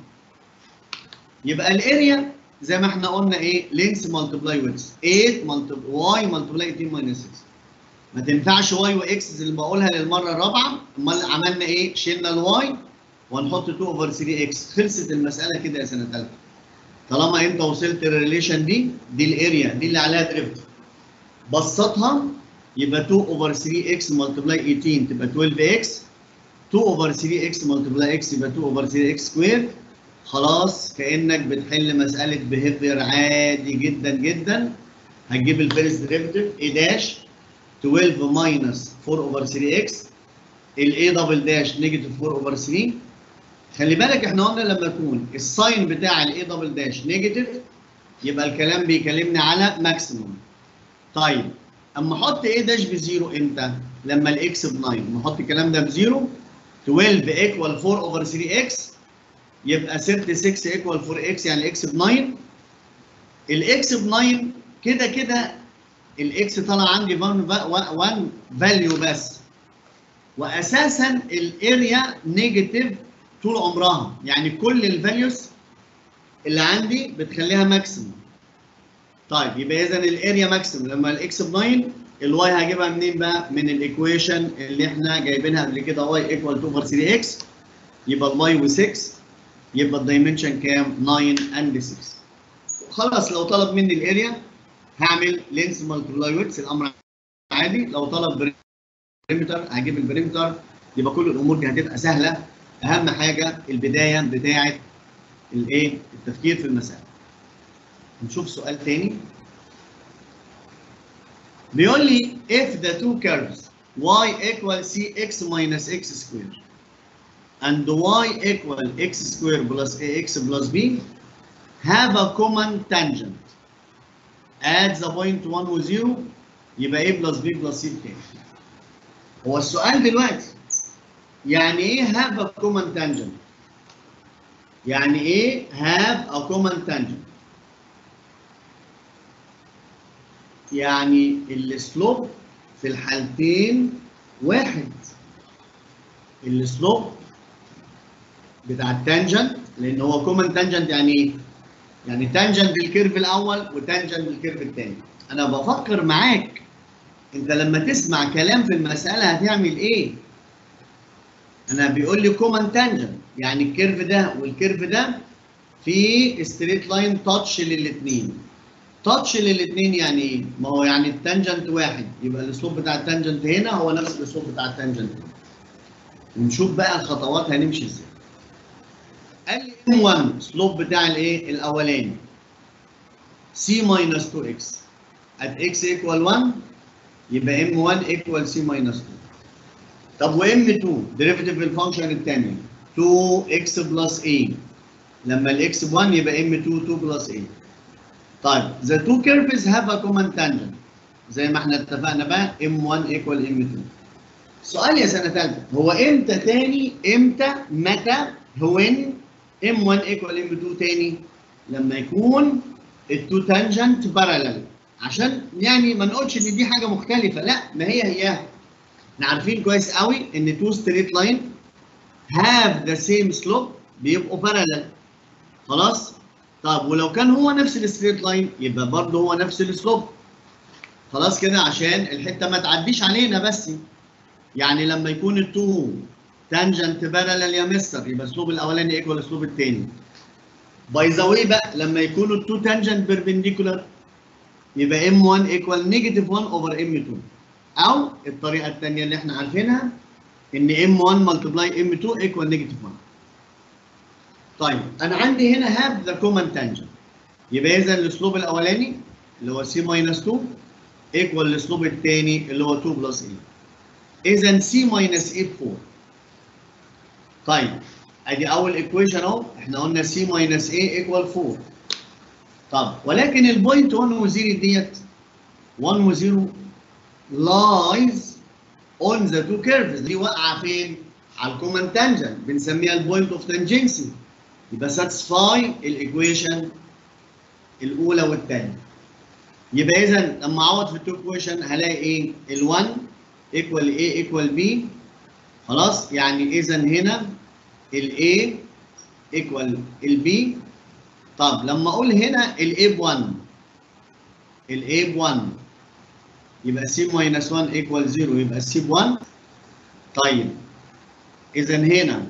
يبقى الاريا زي ما احنا قلنا ايه لينس ملتبلاي ويدث 8 ملتبلاي واي ملتبلاي 18 ماينس 6 ما تنفعش واي واكس اللي بقولها للمره الرابعه امال عملنا ايه شلنا الواي وهنحط 2 اوفر 3 اكس خلصت المساله كده يا سنه ثالثه طالما انت وصلت للريليشن دي دي الاريا دي اللي عليها دريفت بسطها يبقى 2 اوفر 3 اكس ملتبلاي 18 تبقى 12 اكس 2 اوفر 3 اكس ملتبلاي اكس يبقى 2 اوفر 3 اكس سكوير خلاص كانك بتحل مساله بيهيفير عادي جدا جدا هتجيب الفيرست ديريفيتيف اي داش 12 ماينس 4 اوفر 3 اكس الاي دبل داش نيجاتيف 4 اوفر 3 خلي بالك احنا قلنا لما يكون الساين بتاع الاي دبل داش نيجاتيف يبقى الكلام بيكلمني على ماكسيموم طيب اما احط ايه داش بزيرو امتى؟ لما الاكس ب 9 نحط الكلام ده بزيرو 12 ايكوال 4 اوفر 3 اكس يبقى 36 ايكوال 4 اكس يعني الاكس ب 9 الاكس ب 9 كده كده الاكس طالع عندي 1 فاليو بس واساسا الاريا نيجاتيف طول عمرها يعني كل الفاليوز اللي عندي بتخليها ماكسيموم طيب يبقى اذا الاريا ماكسيموم لما الاكس ب 9 الواي هجيبها منين بقى؟ من الايكويشن اللي احنا جايبينها قبل كده واي ايكوال 2 اوفر 3 اكس يبقى الواي و6 يبقى الدايمنشن كام؟ 9 اند 6 خلاص لو طلب مني الاريا هعمل لينس مالتيبلاي ويتس الامر عادي لو طلب بريمتر هجيب البريمتر يبقى كل الامور دي هتبقى سهله اهم حاجه البدايه بتاعه الايه؟ التفكير في المساله. نشوف سؤال تاني. بيقول لي if the two curves y equal cx minus x square and y equal x square plus ax plus b have a common tangent at the point 1 و 0 يبقى a plus b plus c بكام؟ هو السؤال دلوقتي يعني ايه have a common tangent؟ يعني ايه have a common tangent؟ يعني السلوب في الحالتين واحد السلوب بتاع التانجنت لان هو كومن تانجنت يعني ايه؟ يعني تانجنت الكيرف الاول وتانجنت الكيرف الثاني انا بفكر معاك انت لما تسمع كلام في المساله هتعمل ايه؟ انا بيقول لي كومن تانجنت يعني الكيرف ده والكيرف ده في ستريت لاين تاتش للاثنين تاتش للاثنين يعني ايه؟ ما هو يعني التانجنت واحد يبقى الاسلوب بتاع التانجنت هنا هو نفس الاسلوب بتاع التانجنت هنا. ونشوف بقى الخطوات هنمشي ازاي. قال لي M1 سلوب بتاع الايه؟ الاولاني C minus 2x at x equal 1 يبقى M1 equal C minus 2 طب و M2 ديريفيتيف الفانكشن الثاني 2x plus a لما الاكس ب 1 يبقى M2 2 plus a طيب the two curves have a common tangent زي ما احنا اتفقنا بقى M1 equal M2 سؤال يا سنة ثالثة هو امتى تاني امتى متى when M1 equal M2 تاني لما يكون التو تانجنت بارالل عشان يعني ما نقولش ان دي حاجة مختلفة لا ما هي هي احنا عارفين كويس قوي ان تو ستريت لاين have the same slope بيبقوا بارالل خلاص طب ولو كان هو نفس الستريت لاين يبقى برضه هو نفس السلوب خلاص كده عشان الحته ما تعديش علينا بس يعني لما يكون التو تانجنت بارلل يا مستر يبقى السلوب الاولاني ايكوال السلوب الثاني باي ذا واي بقى لما يكونوا التو تانجنت بيربنديكولار يبقى M1 ايكوال نيجاتيف 1 اوفر M2 او الطريقه الثانيه اللي احنا عارفينها ان M1 ملتبلاي M2 ايكوال نيجاتيف 1 طيب انا عندي هنا هاف ذا كومن تانجنت يبقى اذا الاسلوب الاولاني اللي هو سي ماينس 2 ايكوال الاسلوب الثاني اللي هو 2 بلس اي اذا سي ماينس اي 4 طيب ادي اول ايكويشن اهو احنا قلنا سي ماينس اي ايكوال 4 طب ولكن البوينت 1 و 0 ديت 1 و 0 لايز اون ذا تو كيرفز دي واقعه فين؟ على الكومن تانجنت بنسميها البوينت اوف تانجنسي يبقى ساتسفاي الايكويشن الاولى والثانيه يبقى اذا لما اعوض في التو ايكويشن هلاقي ايه ال1 ايكوال ايه ايكوال بي خلاص يعني اذا هنا الاي ايكوال البي طب لما اقول هنا الاي ب 1 الاي ب 1 يبقى سي ماينس 1 ايكوال 0 يبقى سي ب 1 طيب اذا هنا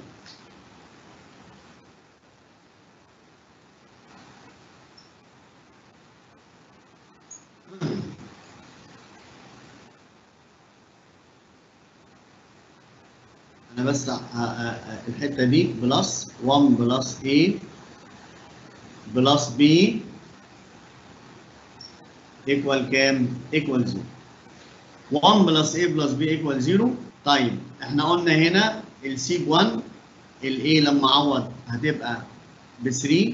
انا بس الحته دي بلس 1 بلس A بلس B ايكوال كام؟ ايكوال 0 1 بلس A بلس B ايكوال 0 طيب احنا قلنا هنا السي ب 1 الاي لما اعوض هتبقى ب 3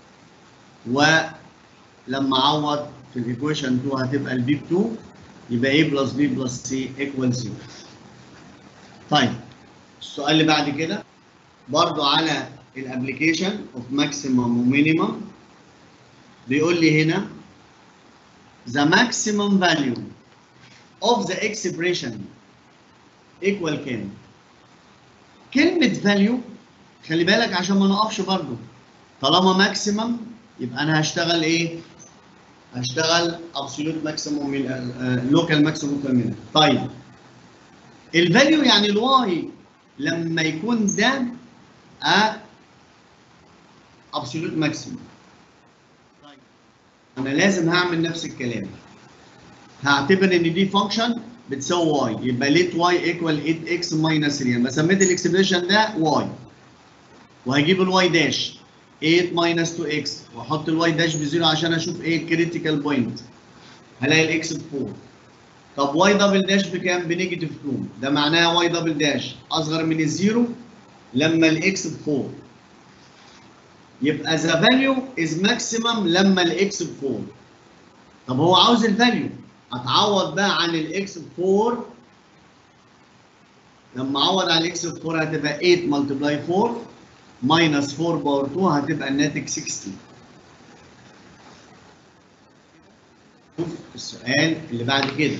ولما اعوض في الايكويشن 2 هتبقى البي ب 2 يبقى a بلس b بلس c ايكوال 0 طيب السؤال اللي بعد كده برضو على الابلكيشن اوف ماكسيمم ومينيمم بيقول لي هنا the maximum value of the expression equal كام؟ كلمة value خلي بالك عشان ما نقفش برضو طالما ماكسيمم يبقى انا هشتغل ايه؟ هشتغل absolute maximum من لوكال ماكسيموم من طيب الفاليو يعني الواي لما يكون ده ا absolute maximum طيب انا لازم هعمل نفس الكلام هعتبر ان دي فانكشن بتساوي واي يبقى ليت واي ايكوال 8 اكس ماينس 3 يبقى سميت الاكسبريشن ده واي وهجيب الواي داش 8 ماينس 2 اكس واحط الواي داش بزيرو عشان اشوف ايه الكريتيكال بوينت هلاقي الاكس ب 4 طب واي دبل داش بكام؟ بنيجاتيف 2 ده معناها واي دبل داش اصغر من الزيرو لما الاكس ب 4 يبقى ذا فاليو از ماكسيمم لما الاكس ب 4 طب هو عاوز الفاليو هتعوض بقى عن الاكس ب 4 لما اعوض عن الاكس ب 4 هتبقى 8 ملتبلاي 4 ماينس 4 باور 2 هتبقى الناتج 60 شوف السؤال اللي بعد كده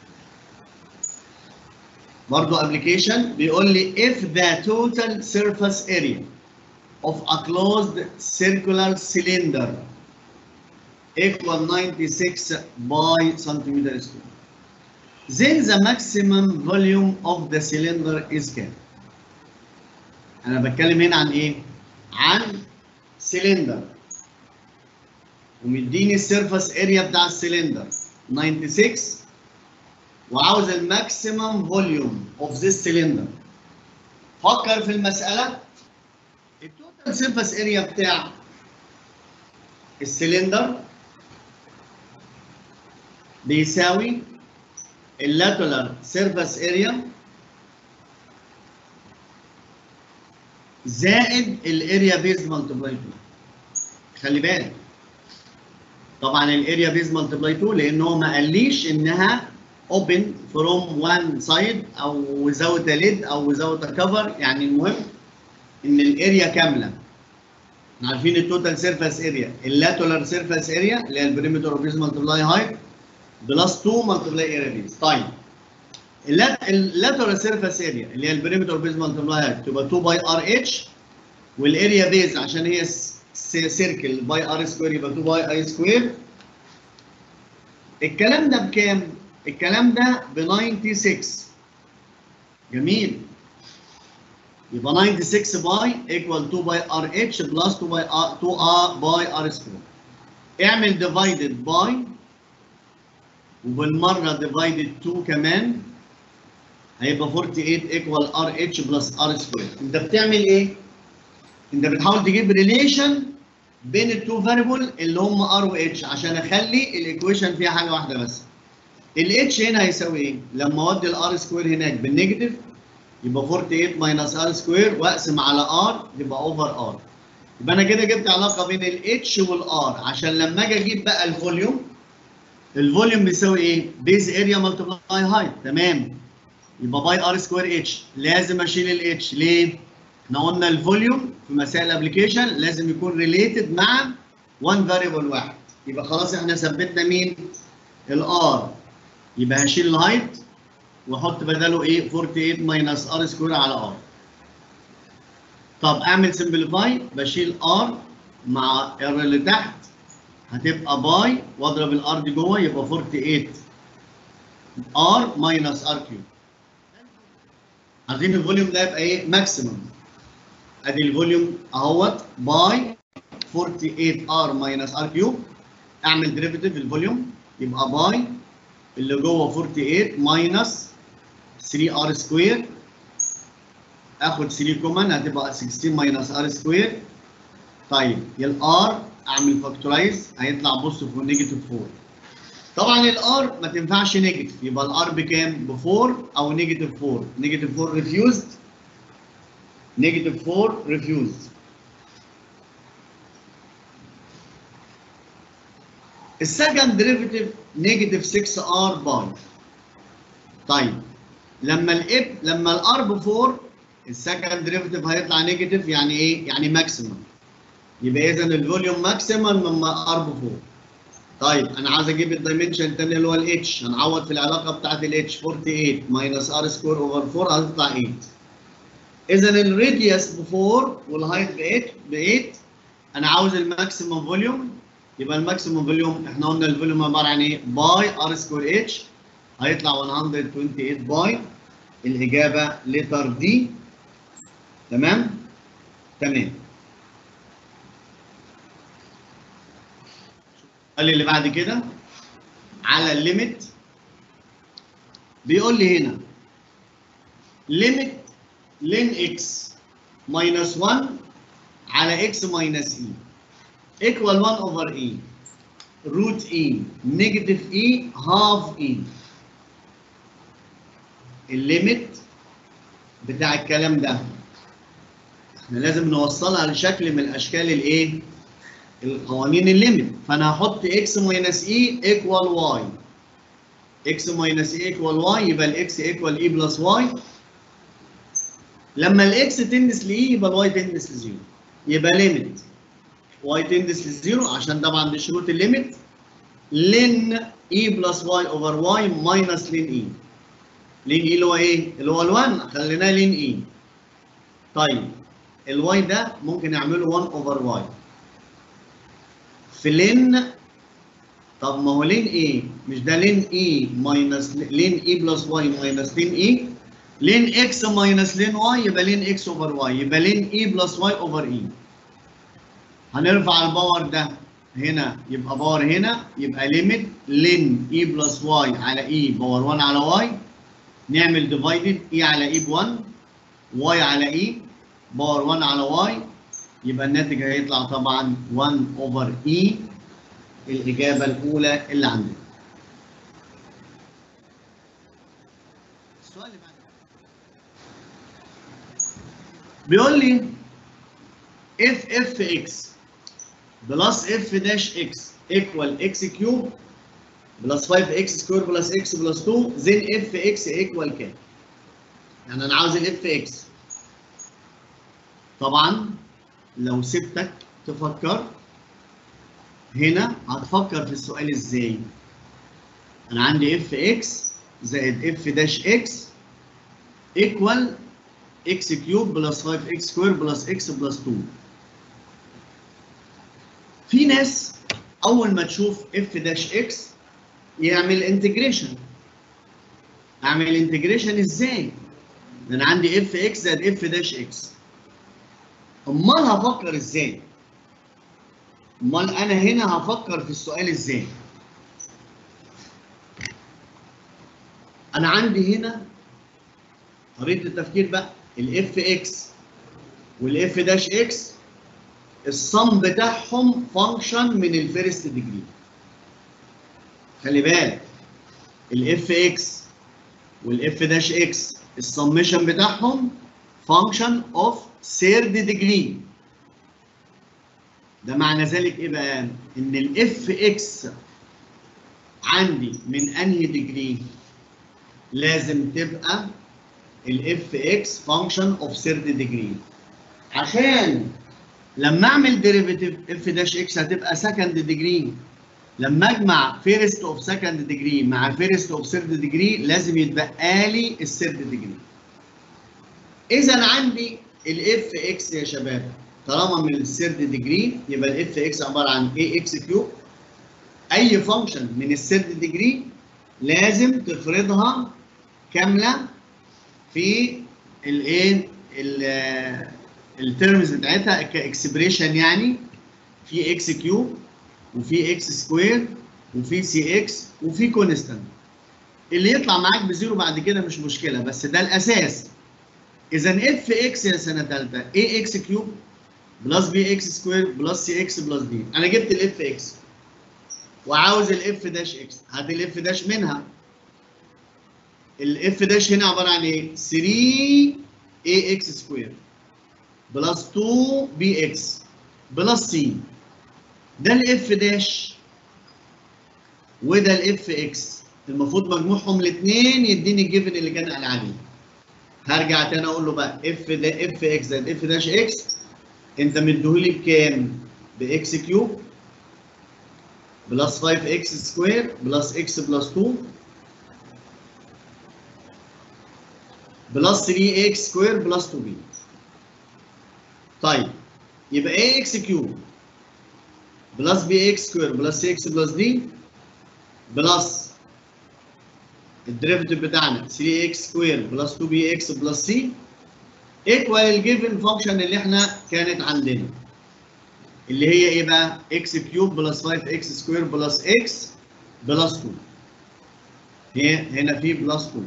برضو ابلكيشن بيقول لي if the total surface area of a closed circular cylinder equal 96 by centimeter square then the maximum volume of the cylinder is كام؟ انا بتكلم هنا عن ايه؟ عن سلندر ومديني السيرفس اريا بتاع السلندر 96 وعاوز الماكسيمم فوليوم اوف ذيس سلندر فكر في المساله التوتال سيرفس اريا بتاع السلندر بيساوي اللاتولار سيرفس اريا زائد الاريا بيز ملتبلاي 2 خلي بالك طبعا الاريا بيز ملتبلاي 2 لان هو ما قاليش انها اوبن فروم وان سايد او without a lid او without a cover يعني المهم ان الاريا كامله احنا عارفين التوتال سيرفيس اريا اللاتولار سيرفيس اريا اللي هي البريمتر اوف بيز ملتبلاي هايت بلس 2 ملتبلاي اريا بيز طيب اللاترال سيرفيس اريا اللي هي البريمتر بيز مالتبلاي هايت تبقى 2 باي ار اتش والاريا بيز عشان هي سيركل باي ار سكوير يبقى 2 باي اي سكوير الكلام ده بكام؟ الكلام ده ب 96 جميل يبقى 96 باي ايكوال 2 باي ار اتش بلس 2 باي 2 ار باي ار سكوير اعمل ديفايدد باي وبالمره ديفايدد 2 كمان هيبقى 48 ايكوال ار اتش بلس ار سكوير انت بتعمل ايه؟ انت بتحاول تجيب ريليشن بين التو فاريبل اللي هم ار و اتش عشان اخلي الايكويشن فيها حاجه واحده بس الاتش هنا هيساوي ايه؟ لما اودي الار سكوير هناك بالنيجاتيف يبقى 48 ماينس ار سكوير واقسم على ار يبقى اوفر ار يبقى انا كده جبت علاقه بين الاتش والار عشان لما اجي اجيب بقى الفوليوم الفوليوم بيساوي ايه؟ بيز اريا ملتبلاي هايت تمام يبقى باي ار سكوير اتش لازم اشيل الاتش ليه؟ احنا قلنا الفوليوم في مسائل الابلكيشن لازم يكون ريليتد مع وان فاريبل واحد يبقى خلاص احنا ثبتنا مين؟ الار يبقى هشيل الهايت واحط بداله ايه؟ 48 ماينس ار سكوير على ار طب اعمل سمبليفاي بشيل ار مع ار اللي تحت هتبقى باي واضرب الار دي جوه يبقى 48 ار ماينس ار كيوب عايزين الفوليوم ده يبقى ايه ماكسيمم ادي الفوليوم اهوت باي 48 ار ماينس ار كيوب اعمل ديريفيتيف الفوليوم يبقى باي اللي جوه 48 ماينس 3 ار سكوير اخد 3 كومن هتبقى 16 ماينس ار سكوير طيب الار اعمل فاكتورايز هيطلع بص في نيجاتيف 4 طبعا الار ما تنفعش نيجاتيف يبقى الار بكام؟ ب 4 او نيجاتيف 4 نيجاتيف 4 ريفيوزد نيجاتيف 4 ريفيوز السكند ديريفيتيف نيجاتيف 6 ار باي طيب لما الاب لما الار ب 4 السكند ديريفيتيف هيطلع نيجاتيف يعني ايه؟ يعني ماكسيمم يبقى اذا الفوليوم ماكسيمم لما ار ب 4 طيب انا عايز اجيب الدايمنشن الثاني اللي هو الاتش هنعوض في العلاقه بتاعت الاتش 48 ماينس ار سكوير اوفر 4 هتطلع 8 اذا الراديوس ب 4 والهايت ب 8 ب 8 انا عاوز الماكسيمم فوليوم يبقى الماكسيمم فوليوم احنا قلنا الفوليوم عباره عن ايه؟ باي ار سكوير اتش هيطلع 128 باي الاجابه لتر دي تمام؟ تمام السؤال اللي بعد كده على الليميت بيقول لي هنا ليميت لين اكس ماينس 1 على اكس ماينس اي ايكوال 1 اوفر اي روت اي نيجاتيف اي هاف اي الليميت بتاع الكلام ده احنا لازم نوصلها لشكل من الاشكال الايه؟ القوانين الليميت فانا هحط اكس ماينس اي ايكوال واي اكس ماينس اي ايكوال واي يبقى الاكس ايكوال اي بلس واي لما الاكس تندس لاي يبقى الواي تندس لزيرو يبقى ليميت واي تندس لزيرو عشان طبعا دي شروط الليميت لين اي بلس واي اوفر واي ماينس لين اي لين اي اللي هو ايه؟ اللي هو ال1 خليناه لين اي طيب الواي ده ممكن نعمله 1 اوفر واي في لين طب ما هو لين ايه؟ مش ده لين اي ماينس لين اي بلس واي ماينس لين اي لين اكس ماينس لين واي يبقى لين اكس اوفر واي يبقى لين اي بلس واي اوفر اي هنرفع الباور ده هنا يبقى باور هنا يبقى ليميت لين اي بلس واي على اي باور 1 على واي نعمل ديفايدد اي على اي ب 1 واي على اي باور 1 على واي يبقى الناتج هيطلع طبعا 1 اوفر اي الاجابه الاولى اللي عندنا. السؤال اللي بعد بيقول لي اف اف اكس بلس اف داش اكس ايكوال اكس كيوب بلس 5 اكس سكوير بلس اكس بلس 2 زين اف اكس ايكوال كام؟ يعني انا عاوز الاف اكس طبعا لو سبتك تفكر هنا هتفكر في السؤال ازاي انا عندي اف اكس زائد اف داش اكس ايكوال اكس كيوب بلس 5 اكس سكوير بلس اكس بلس 2 في ناس اول ما تشوف اف داش اكس يعمل انتجريشن اعمل انتجريشن ازاي ده انا عندي اف اكس زائد اف داش اكس امال هفكر ازاي امال انا هنا هفكر في السؤال ازاي انا عندي هنا طريقه التفكير بقى الاف اكس والاف داش اكس الصم بتاعهم فانكشن من الفيرست ديجري خلي بالك الاف اكس والاف داش اكس السمشن بتاعهم فانكشن اوف ثيرد ديجري ده معنى ذلك ايه بقى؟ ان الاف اكس عندي من انهي ديجري؟ لازم تبقى الاف اكس فانكشن اوف ثيرد ديجري عشان لما اعمل ديريفيتيف اف داش اكس هتبقى سكند ديجري لما اجمع فيرست اوف سكند ديجري مع فيرست اوف ثيرد ديجري لازم يتبقى لي الثيرد ديجري اذا عندي الاف اكس يا شباب طالما من الثيرد ديجري يبقى الاف اكس عباره عن اي اكس كيوب اي فانكشن من الثيرد ديجري لازم تفرضها كامله في الايه الترمز بتاعتها كاكسبريشن يعني في اكس كيوب وفي اكس سكوير وفي سي اكس وفي كونستانت اللي يطلع معاك بزيرو بعد كده مش مشكله بس ده الاساس اذا اف اكس يا سنه ثالثه اي اكس كيوب بلس بي اكس سكوير بلس سي اكس بلس دي انا جبت الاف اكس وعاوز الاف داش اكس هات الاف داش منها الاف داش هنا عباره عن ايه 3 اي اكس سكوير بلس 2 بي اكس بلس سي ده الاف داش وده الاف اكس المفروض مجموعهم الاثنين يديني الجيفن اللي كان قال عليه هرجع تاني اقول له بقى اف ده اف اكس زائد اف داش اكس انت مديهولي بكام؟ باكس كيوب بلس 5 اكس سكوير بلس اكس بلس 2 بلس 3 اكس سكوير بلس 2 بي طيب يبقى ايه اكس كيوب بلس بي اكس سكوير بلس اكس بلس دي بلس الديريفيتيف بتاعنا 3 اكس سكوير بلس 2 بي اكس بلس سي ايكوال الجيفن فانكشن اللي احنا كانت عندنا اللي هي ايه بقى؟ اكس كيوب بلس 5 اكس سكوير بلس اكس بلس 2 هي هنا في بلس 2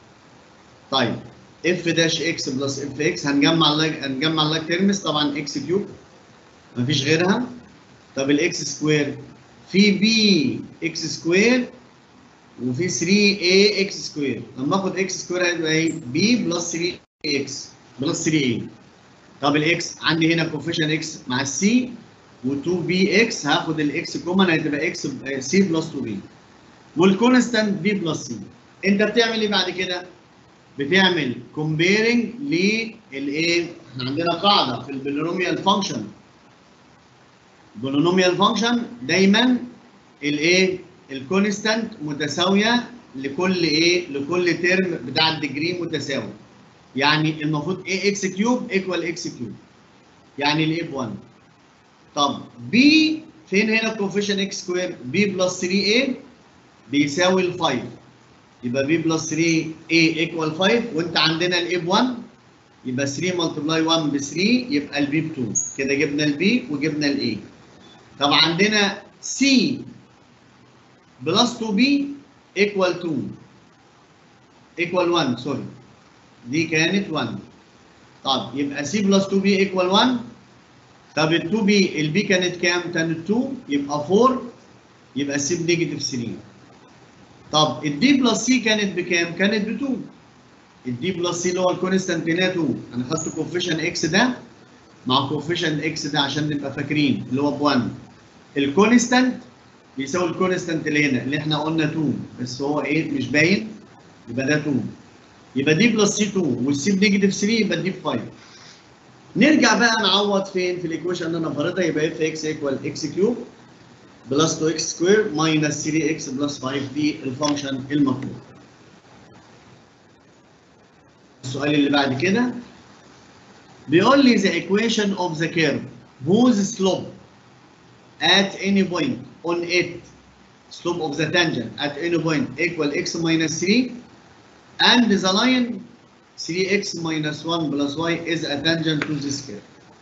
طيب اف داش اكس بلس اف اكس هنجمع لايك هنجمع لايك تيرمز طبعا اكس كيوب مفيش غيرها طب الاكس سكوير في بي اكس سكوير وفي 3 اي اكس سكوير لما اخد اكس سكوير هيبقى ايه بي بلس 3 اكس بلس 3 اي طب الاكس عندي هنا كوفيشن اكس مع السي و2 بي اكس هاخد الاكس كومن هتبقى اكس سي بلس 2 بي والكونستانت بي بلس سي انت بتعمل ايه بعد كده؟ بتعمل كومبيرنج للايه؟ احنا عندنا قاعده في البولينوميال فانكشن البولينوميال فانكشن دايما الايه؟ الكونستانت متساويه لكل ايه؟ لكل ترم بتاع الديجري متساوي. يعني المفروض ايه اكس كيوب ايكوال اكس كيوب. يعني الايه ب 1. طب بي فين هنا الكوفيشن اكس سكوير؟ بي بلس 3 اي بيساوي ال 5 يبقى بي بلس 3 اي ايكوال 5 وانت عندنا الاي ب 1 يبقى 3 ملتبلاي 1 ب 3 يبقى البي ب 2 كده جبنا البي وجبنا الاي طب عندنا سي بلس 2 بي ايكوال 2 ايكوال 1 سوري دي كانت 1 طب يبقى سي بلس 2 بي ايكوال 1 طب ال 2 بي البي كانت كام؟ كانت 2 يبقى 4 يبقى سي بنيجاتيف 3 طب الدي بلس سي كانت بكام؟ كانت ب 2 الدي بلس سي اللي هو الكونستانت هنا 2 انا خدت كوفيشن اكس ده مع كوفيشن اكس ده عشان نبقى فاكرين اللي هو ب 1 الكونستانت بيساوي الكونستانت اللي هنا اللي احنا قلنا 2 بس هو ايه مش باين يبقى ده 2 يبقى دي بلس سي 2 والسي بنيجاتيف 3 يبقى دي ب 5 نرجع بقى نعوض فين في الايكويشن اللي انا فارضها يبقى اف اكس ايكوال اكس كيوب بلس 2 اكس سكوير ماينس 3 اكس بلس 5 دي الفانكشن المطلوب. السؤال اللي بعد كده بيقول لي the equation of the curve whose slope at any point on it slope of the tangent at any point equal x minus 3 and the line 3x minus 1 plus y is a tangent to this curve.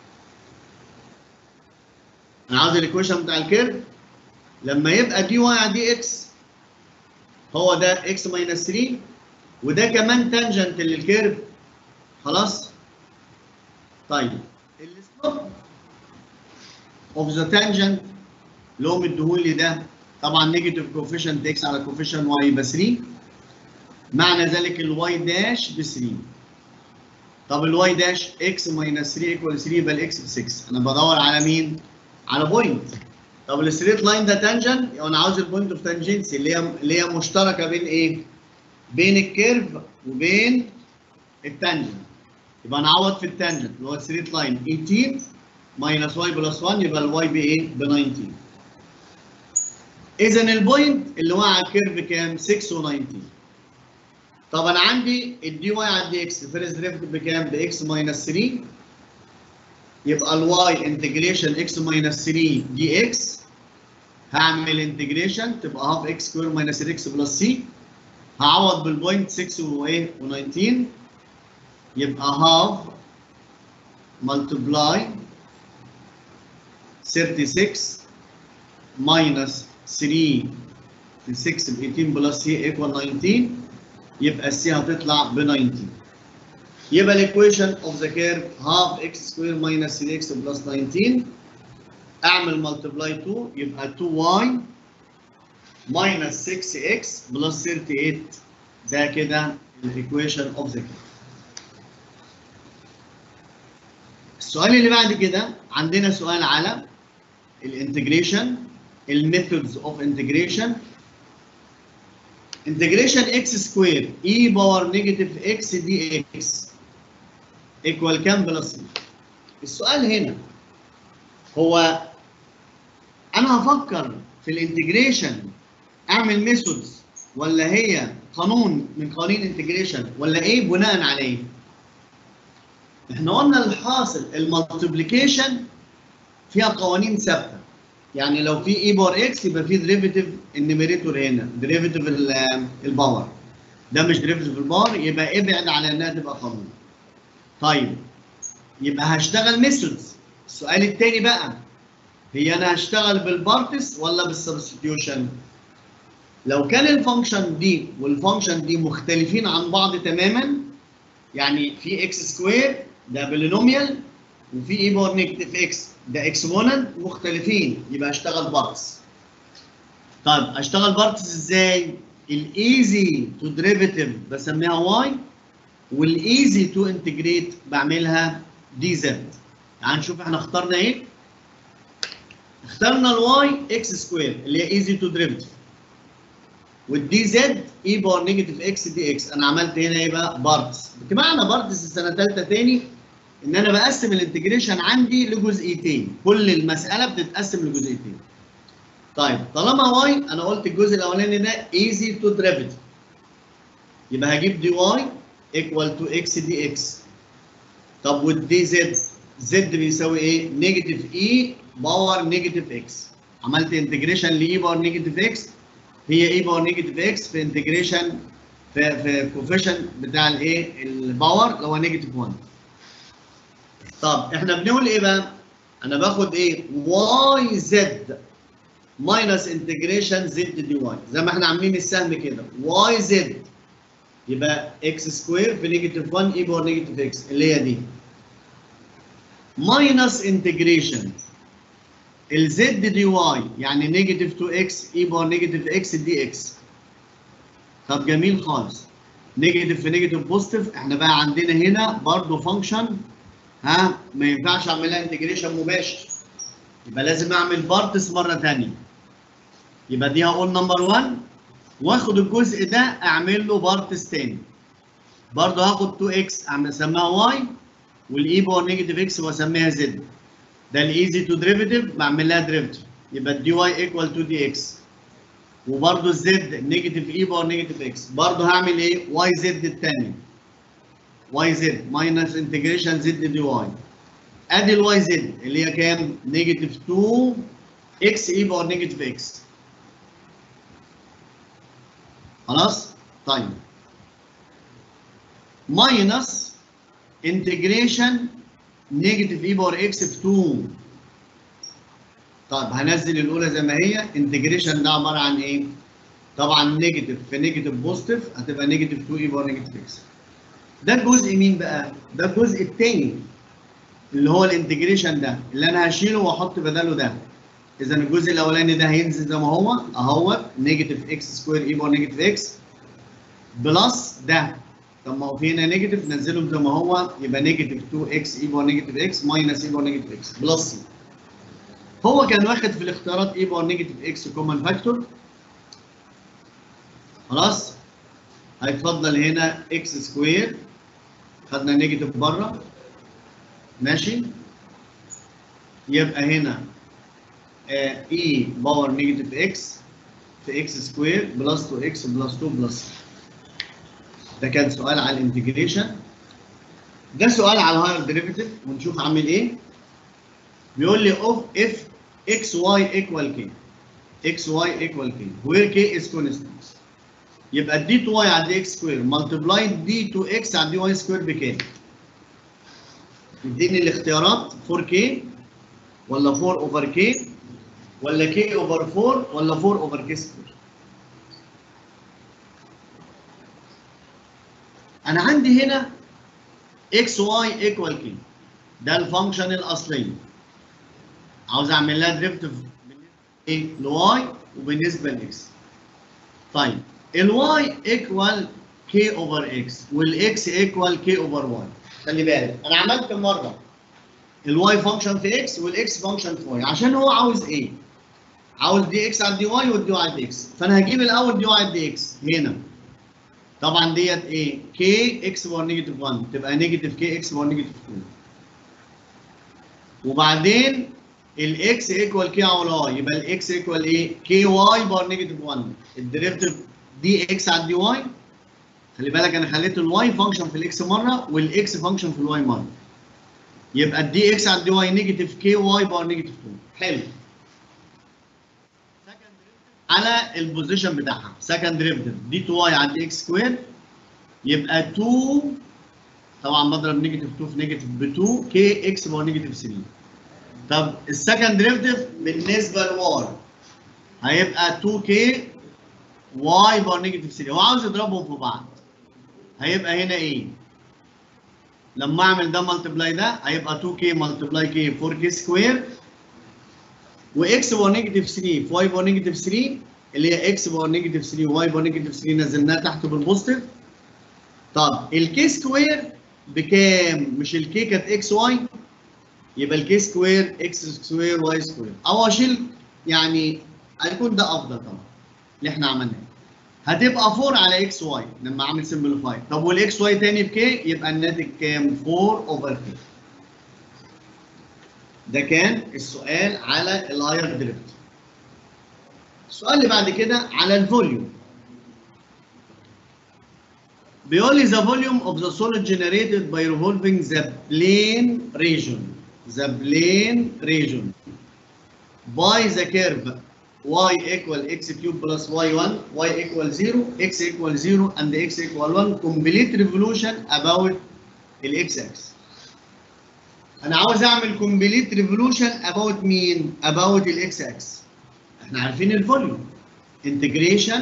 انا عاوز الايكويشن بتاع الكيرف لما يبقى دي واي على دي اكس هو ده اكس ماينس 3 وده كمان تانجنت للكيرف خلاص طيب السلوب اوف ذا تانجنت اللي هو مديهولي ده طبعا نيجاتيف كوفيشنت اكس على كوفيشنت واي يبقى 3 معنى ذلك الواي داش ب 3 طب الواي داش اكس ماينس 3 ايكوال 3 يبقى الاكس ب 6 انا بدور على مين؟ على بوينت طب الستريت لاين ده تانجنت انا عاوز البوينت اوف تانجنسي اللي هي اللي هي مشتركه بين ايه؟ بين الكيرف وبين التانجنت يبقى نعوض في التانجنت اللي هو الستريت لاين 18 ماينس واي بلس 1 يبقى الواي بايه؟ ب 19 اذا البوينت اللي هو على الكيرف كام؟ 6 و19 طب انا عندي الدي واي على الدي اكس الفيرست ديريفيتيف بكام؟ باكس ماينس 3 يبقى الواي انتجريشن اكس ماينس 3 دي اكس هعمل انتجريشن تبقى هاف اكس سكوير ماينس اكس بلس سي هعوض بالبوينت 6 وايه و19 يبقى هاف ملتبلاي 36 ماينس 3 في 6 ب 18 بلس سي ايكوال 19 يبقى السي هتطلع ب 19 يبقى الايكويشن اوف ذا كيرف هاف اكس سكوير ماينس 3 اكس بلس 19 اعمل ملتبلاي 2 يبقى 2 واي ماينس 6 اكس بلس 38 ده كده الايكويشن اوف ذا كيرف السؤال اللي بعد كده عندنا سؤال على الانتجريشن الميثودز اوف انتجريشن انتجريشن اكس سكوير اي باور نيجاتيف اكس دي اكس ايكوال كام بلس السؤال هنا هو انا هفكر في الانتجريشن اعمل ميثودز ولا هي قانون من قوانين انتجريشن ولا ايه بناء على ايه؟ احنا قلنا الحاصل المالتيبليكيشن فيها قوانين ثابته يعني لو في اي بار اكس يبقى في ديريفيتيف النيميريتور هنا ديريفيتيف الباور ده مش ديريفيتيف الباور يبقى ابعد على انها تبقى قانون طيب يبقى هشتغل ميثودز السؤال الثاني بقى هي انا هشتغل بالبارتس ولا بالسبستيوشن لو كان الفانكشن دي والفانكشن دي مختلفين عن بعض تماما يعني في اكس سكوير ده بولينوميال وفي اي باور نيجاتيف اكس ده اكسبوننت مختلفين يبقى اشتغل بارتس طيب اشتغل بارتس ازاي الايزي تو ديريفيتيف بسميها واي والايزي تو انتجريت بعملها دي زد يعني نشوف احنا اخترنا ايه اخترنا الواي اكس سكوير اللي هي ايزي تو ديريفيتيف والدي زد اي باور نيجاتيف اكس دي اكس انا عملت هنا ايه بقى بارتس بمعنى بارتس السنه ثالثه تاني ان انا بقسم الانتجريشن عندي لجزئيتين كل المساله بتتقسم لجزئيتين طيب طالما واي انا قلت الجزء الاولاني ده ايزي تو ديريفيتيف يبقى هجيب دي واي ايكوال تو اكس دي اكس طب والدي زد زد بيساوي ايه نيجاتيف اي باور نيجاتيف اكس عملت انتجريشن لاي باور نيجاتيف اكس هي اي باور نيجاتيف اكس في انتجريشن في في كوفيشن بتاع الايه الباور اللي هو نيجاتيف 1 طب احنا بنقول ايه بقى انا باخد ايه واي زد ماينس انتجريشن زد دي واي زي ما احنا عاملين السهم كده واي زد يبقى اكس سكوير في نيجاتيف 1 اي باور نيجاتيف اكس اللي هي دي ماينس انتجريشن الزد دي واي يعني نيجاتيف 2 اكس اي باور نيجاتيف اكس دي اكس طب جميل خالص نيجاتيف في نيجاتيف بوزيتيف احنا بقى عندنا هنا برضه فانكشن ها ما ينفعش اعمل لها انتجريشن مباشر يبقى لازم اعمل بارتس مره ثانيه يبقى دي هقول نمبر 1 واخد الجزء ده اعمل له بارتس ثاني برضه هاخد 2 اكس اسميها واي والاي باور نيجاتيف اكس واسميها زد ده الايزي تو ديريفيتيف بعمل لها ديريفيتيف يبقى الدي واي ايكوال تو دي اكس وبرده الزد نيجاتيف اي باور نيجاتيف اكس برده هعمل ايه واي زد الثاني واي زد ماينس انتجريشن زد دي واي ادي الواي زد اللي هي كام نيجاتيف 2 اكس اي باور نيجاتيف اكس خلاص طيب ماينس انتجريشن نيجاتيف اي باور اكس في 2 طيب هنزل الاولى زي ما هي انتجريشن ده عباره عن ايه؟ طبعا نيجاتيف في نيجاتيف بوزيتيف هتبقى نيجاتيف 2 اي باور نيجاتيف اكس ده الجزء مين بقى؟ ده الجزء الثاني اللي هو الانتجريشن ده اللي انا هشيله واحط بداله ده اذا الجزء الاولاني ده هينزل زي ما هو اهوت نيجاتيف اكس سكوير اي باور نيجاتيف اكس بلس ده طب ما هو في هنا نيجاتيف ننزلهم زي ما هو يبقى نيجاتيف 2 اكس اي باور نيجاتيف اكس ماينس اي باور نيجاتيف اكس بلس سي هو كان واخد في الاختيارات اي باور نيجاتيف اكس كومن فاكتور خلاص هيتفضل هنا اكس سكوير خدنا نيجاتيف بره ماشي يبقى هنا اي باور نيجاتيف اكس في اكس سكوير بلس 2 اكس بلس 2 بلس ده كان سؤال على الانتجريشن ده سؤال على الهاير ديريفيتيف ونشوف عامل ايه بيقول لي اوف اف اكس واي ايكوال كي اكس واي ايكوال كي وير كي از كونستنت يبقى الدي 2 واي على دي اكس سكوير ملتبلاي دي 2 اكس على دي واي سكوير بكام؟ يديني الاختيارات 4 كي ولا 4 اوفر كي ولا كي اوفر 4 ولا 4 اوفر كي سكوير انا عندي هنا اكس واي ايكوال كي ده الفانكشن الاصليه عاوز اعمل لها ديريفيتيف ايه لواي وبالنسبه لاكس طيب الواي ايكوال كي اوفر اكس والاكس ايكوال كي اوفر واي خلي بالك انا عملت مره الواي فانكشن في اكس والاكس فانكشن في واي عشان هو عاوز ايه؟ عاوز دي اكس على دي واي والدي واي على دي اكس فانا هجيب الاول دي واي على دي اكس هنا طبعا ديت ايه؟ كي اكس باور نيجاتيف 1 تبقى نيجاتيف كي اكس باور نيجاتيف 2 وبعدين الاكس ايكوال كي على واي يبقى الاكس ايكوال ايه؟ كي واي باور نيجاتيف 1 الديريفتيف دي اكس على دي واي خلي بالك انا خليت الواي فانكشن في الاكس مره والاكس فانكشن في الواي مره يبقى الدي اكس على الدي واي نيجاتيف كي واي باور نيجاتيف 2 حلو على البوزيشن بتاعها سكند ديريفيتيف دي 2 واي على دي اكس سكوير يبقى 2 طبعا بضرب نيجاتيف 2 في نيجاتيف ب 2 كي اكس باور نيجاتيف 3 طب السكند ديريفيتيف بالنسبه لواي هيبقى 2 كي واي باور نيجاتيف 3 هو عاوز يضربهم في بعض هيبقى هنا ايه؟ لما اعمل ده ملتبلاي ده هيبقى 2 كي ملتبلاي كي 4 كي سكوير واكس باور نيجاتيف 3 في واي باور نيجاتيف 3 اللي هي اكس باور نيجاتيف 3 وواي باور نيجاتيف 3 نزلناها تحت بالبوزيتيف طب الكي سكوير بكام؟ مش الكي كانت اكس واي يبقى الكي سكوير اكس سكوير واي سكوير او اشيل يعني هيكون ده افضل طبعا اللي احنا عملناه هتبقى 4 على اكس واي لما اعمل سمبليفاي طب والاكس واي تاني بكي يبقى الناتج كام 4 اوفر كي ده كان السؤال على الهاير ديريفيتيف السؤال اللي بعد كده على الفوليوم بيقول لي the volume of the solid generated by revolving the plane region the plane region by the curve y equal x cube plus y1 y equal 0 x equal 0 and x equal 1 complete revolution about الاكس اكس انا عاوز اعمل complete revolution about مين about الاكس اكس احنا عارفين الفوليوم integration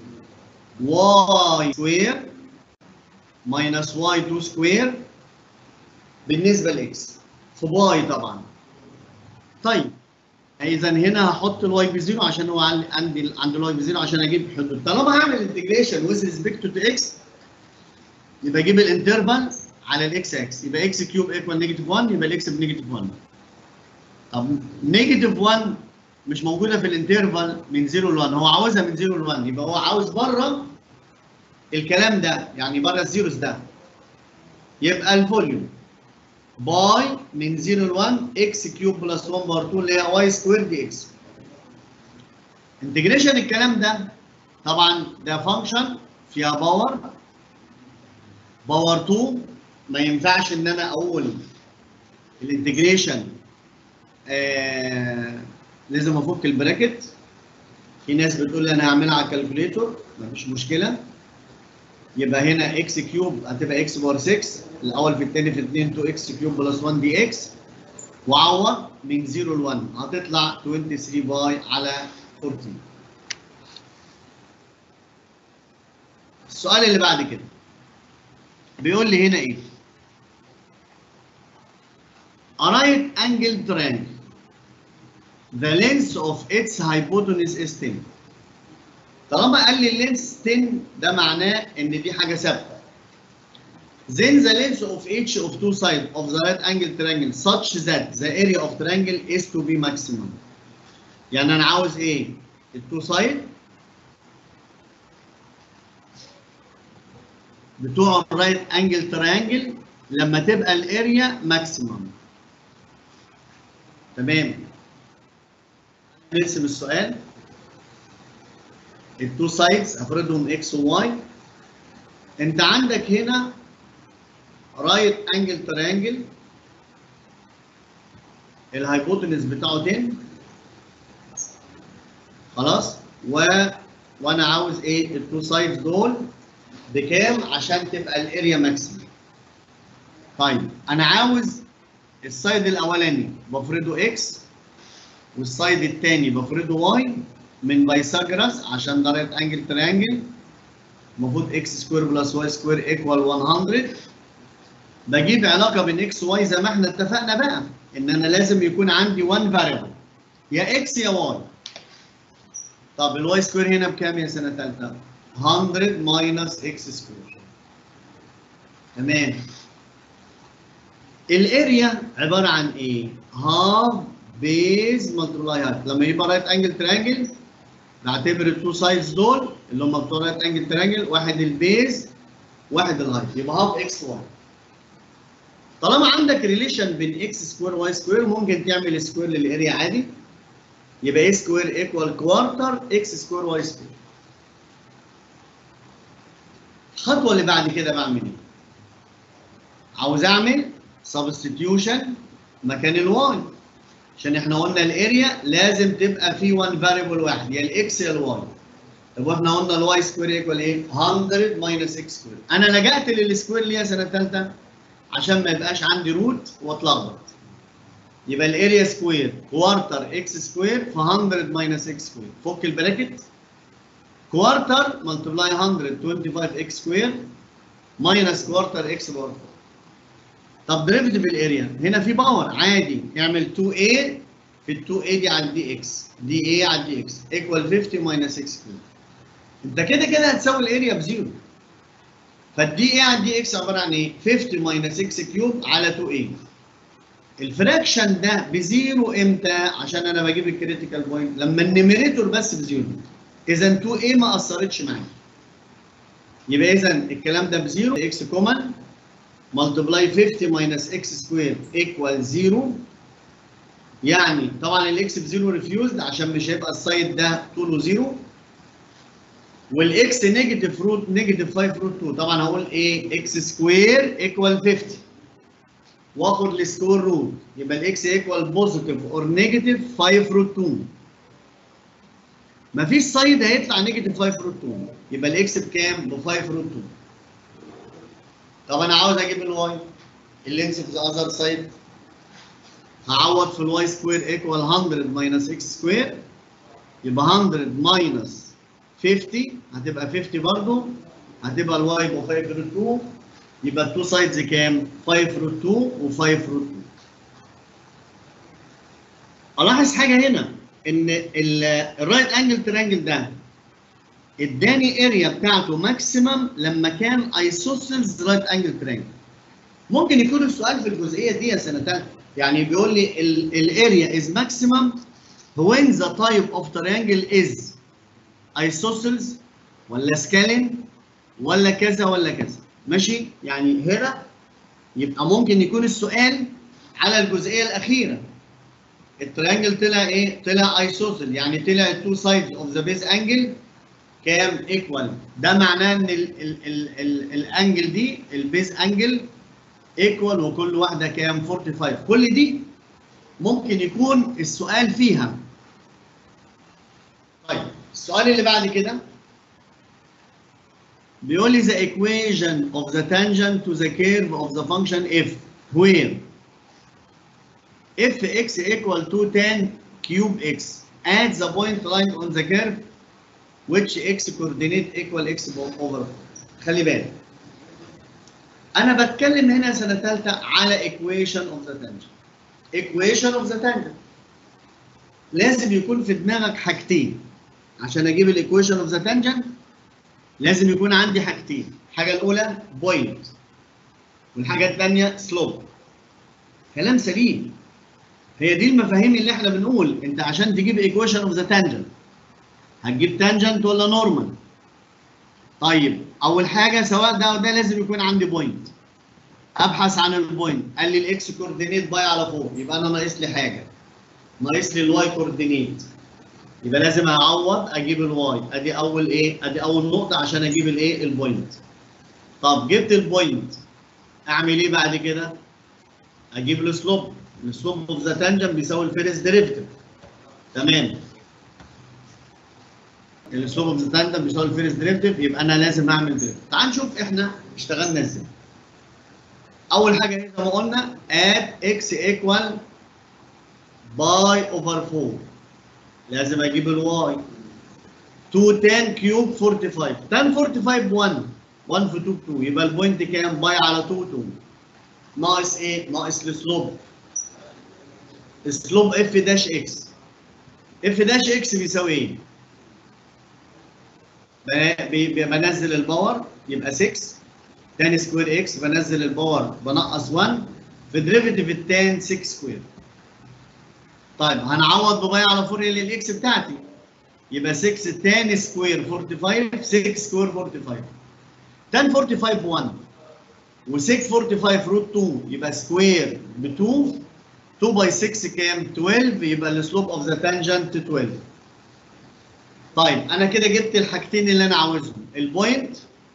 y square minus y2 square بالنسبه لاكس في باي طبعا طيب اذا هنا هحط الواي بزيرو عشان هو عندي عند الواي بزيرو عشان اجيب حدود طالما هعمل انتجريشن ويز ريسبكت تو اكس يبقى اجيب الانترفال على الاكس اكس يبقى اكس كيوب ايكوال نيجاتيف 1 يبقى الاكس بنيجاتيف 1 طب نيجاتيف 1 مش موجوده في الانترفال من 0 ل 1 هو عاوزها من 0 ل 1 يبقى هو عاوز بره الكلام ده يعني بره الزيروز ده يبقى الفوليوم باي من 0 ل 1 اكس كيوب بلس 1 بار 2 اللي هي واي سكوير دي اكس انتجريشن الكلام ده طبعا ده فانكشن فيها باور باور 2 ما ينفعش ان انا اقول الانتجريشن آه لازم افك البراكت في ناس بتقول لي انا هعملها على الكالكوليتور مفيش مشكله يبقى هنا اكس كيوب هتبقى اكس باور 6 الاول في الثاني في 2 2 اكس كيوب بلس 1 دي اكس وعوض من 0 ل 1 هتطلع 23 باي على 14 السؤال اللي بعد كده بيقول لي هنا ايه A right angle triangle the length of its hypotenuse is 10 طالما قال لي اللينس 10 ده معناه ان دي حاجه ثابته. Then the length of each of two sides of the right angle triangle such that the area of triangle is to be maximum. يعني انا عاوز ايه؟ التو سايد بتوع الرايت انجل تريانجل لما تبقى الاريا ماكسيمم. تمام. نرسم السؤال. التو سايدز افردهم اكس وواي انت عندك هنا رايت انجل تريانجل الهايبوتنس بتاعه 10 خلاص و وانا عاوز ايه التو سايدز دول بكام عشان تبقى الاريا ماكسيمم طيب انا عاوز السايد الاولاني بفرده اكس والسايد الثاني بفرده واي من بايثاغورس عشان ده رايت انجل تريانجل المفروض اكس سكوير بلس واي سكوير ايكوال 100 بجيب علاقه بين اكس وواي زي ما احنا اتفقنا بقى ان انا لازم يكون عندي 1 فاريبل يا اكس يا واي طب الواي سكوير هنا بكام يا سنه ثالثه 100 ماينس اكس سكوير تمام الاريا عباره عن ايه؟ هاف بيز ملتبلاي هايت لما يبقى رايت انجل ترانجل نعتبر التو سايدز دول اللي هم بتوع رايت انجل ترانجل واحد البيز واحد الهايت يبقى هاف اكس واي طالما عندك ريليشن بين اكس سكوير واي سكوير ممكن تعمل سكوير للاريا عادي يبقى ايه سكوير ايكوال كوارتر اكس سكوير واي سكوير الخطوه اللي بعد كده بعمل ايه؟ عاوز اعمل سبستيتيوشن مكان الواي عشان احنا قلنا الاريا لازم تبقى في 1 فاريبل واحد يا الاكس يا الواي طب واحنا قلنا الواي سكوير ايكوال ايه 100 ماينس اكس سكوير انا لجأت للسكوير ليه سنه ثالثه عشان ما يبقاش عندي روت واتلخبط يبقى الاريا سكوير كوارتر اكس سكوير في 100 ماينس اكس سكوير فك البراكت كوارتر ملتبلاي 125 اكس سكوير ماينس كوارتر اكس باور 4 طب ديريفيتيف الاريا هنا في باور عادي اعمل 2a في ال 2a دي على الدي اكس دي a على الدي اكس ايكوال 50 ماينس اكس كيوب انت كده كده هتساوي الاريا بزيرو فالدي a على الدي اكس عباره عن ايه 50 ماينس اكس كيوب على 2a الفراكشن ده بزيرو امتى عشان انا بجيب الكريتيكال بوينت لما النيميريتور بس بزيرو اذا 2a ما اثرتش معايا يبقى اذا الكلام ده بزيرو اكس كومن multiply 50 minus x squared equal 0 يعني طبعا الاكس بزيرو ريفيوزد عشان مش هيبقى السايد ده طوله زيرو والاكس نيجاتيف روت نيجاتيف 5 روت 2 طبعا هقول ايه اكس سكوير ايكوال 50 واخد السكوير روت يبقى الاكس ايكوال بوزيتيف اور نيجاتيف 5 روت 2 مفيش سايد هيطلع نيجاتيف 5 روت 2 يبقى الاكس بكام؟ ب 5 روت 2 طب انا عاوز اجيب الواي اللينس في الاذر سايد هعوض في الواي سكوير ايكوال 100 ماينس اكس سكوير يبقى 100 ماينس 50 هتبقى 50 برضه هتبقى الواي ب 5 روت 2 يبقى التو سايدز كام؟ 5 روت 2 و5 روت 2 الاحظ حاجه هنا ان الرايت انجل ترانجل ده اداني اريا بتاعته ماكسيمم لما كان ايسوسيلز رايت انجل ترانجل ممكن يكون السؤال في الجزئيه دي يا سنه ثالثه يعني بيقول لي الاريا از ماكسيمم when the type of triangle is isosceles ولا سكالين ولا كذا ولا كذا ماشي يعني هنا يبقى ممكن يكون السؤال على الجزئيه الاخيره التريانجل طلع ايه طلع ايسوسيل يعني طلع التو سايدز اوف ذا بيز انجل كام ايكوال ده معناه ان ال ال ال ال الانجل دي البيز انجل ايكوال وكل واحده كام 45 كل دي ممكن يكون السؤال فيها طيب السؤال اللي بعد كده بيقول لي the equation of the tangent to the curve of the function f where if x equal to 10 cube x at the point line on the curve which x coordinate equal x over خلي بالك انا بتكلم هنا سنه ثالثه على equation of the tangent equation of the tangent لازم يكون في دماغك حاجتين عشان اجيب الايكويشن اوف ذا تانجنت لازم يكون عندي حاجتين الحاجه الاولى بوينت والحاجه الثانيه سلوب كلام سليم هي دي المفاهيم اللي احنا بنقول انت عشان تجيب ايكويشن اوف ذا تانجنت هتجيب تانجنت ولا نورمال طيب اول حاجه سواء ده او ده لازم يكون عندي بوينت ابحث عن البوينت قال لي الاكس كوردينيت باي على فوق يبقى انا ناقص لي حاجه ناقص لي الواي كوردينيت يبقى لازم اعوض اجيب الواي ادي اول ايه ادي اول نقطه عشان اجيب الايه البوينت طب جبت البوينت اعمل ايه بعد كده اجيب السلوب السلوب اوف ذا تانجنت بيساوي الفيرست ديريفيتيف تمام السلوب اوف ذا تانجنت بيساوي الفيرست ديريفيتيف يبقى انا لازم اعمل ديريفيتيف تعال نشوف احنا اشتغلنا ازاي اول حاجه زي ما قلنا add x equal باي اوفر 4 لازم اجيب الواي 2 10 كيوب 45 10 45 ب 1 1 في 2 2 يبقى البوينت كام باي على 2 2 ناقص ايه ناقص السلوب السلوب اف داش اكس اف داش اكس بيساوي ايه بنزل الباور يبقى 6 تاني سكوير اكس بنزل الباور بنقص 1 في ديريفيتيف التان 6 سكوير طيب هنعوض بباي على 4 ال الاكس بتاعتي يبقى 6 تان سكوير 45 6 سكوير 45 تان 45 ب 1 و6 45 روت 2 يبقى سكوير ب 2 2 باي 6 كام 12 يبقى السلوب اوف ذا تانجنت 12 طيب انا كده جبت الحاجتين اللي انا عاوزهم البوينت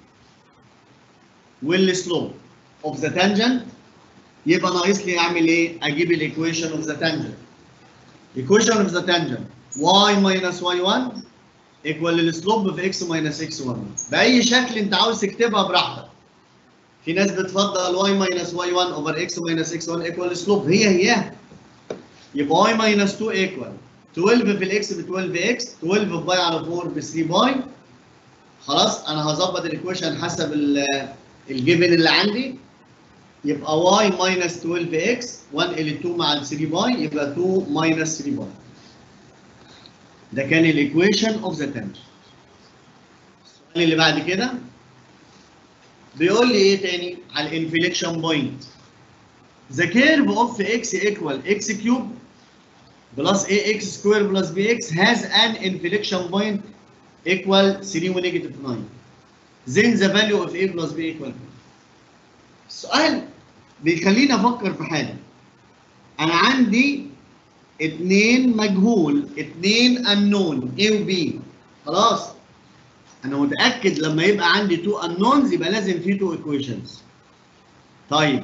والسلوب اوف ذا تانجنت يبقى ناقص لي اعمل ايه اجيب الايكويشن اوف ذا تانجنت equation of the tangent y minus y1 equal للسلوب في x minus x1 بأي شكل أنت عاوز تكتبها براحتك. في ناس بتفضل y minus y1 over x minus x1 equal للسلوب هي هي يبقى y minus 2 equal 12 في الاكس ب 12 x 12 في باي على 4 ب 3 باي خلاص أنا هظبط الايكويشن حسب الجيفن اللي عندي يبقى y minus 12x 1 ال 2 مع ال 3 باي يبقى 2 minus 3 باي. ده كان الايكويشن اوف ذا تانجنت. السؤال اللي بعد كده بيقول لي ايه تاني على الانفليكشن بوينت. The curve of x equal x cube plus ax square plus bx has an inflection point equal 3 و negative 9. Then the value of a plus b equal السؤال بيخليني افكر في حاجه انا عندي اتنين مجهول اتنين unknown A و B خلاص انا متاكد لما يبقى عندي two unknowns يبقى لازم في two equations طيب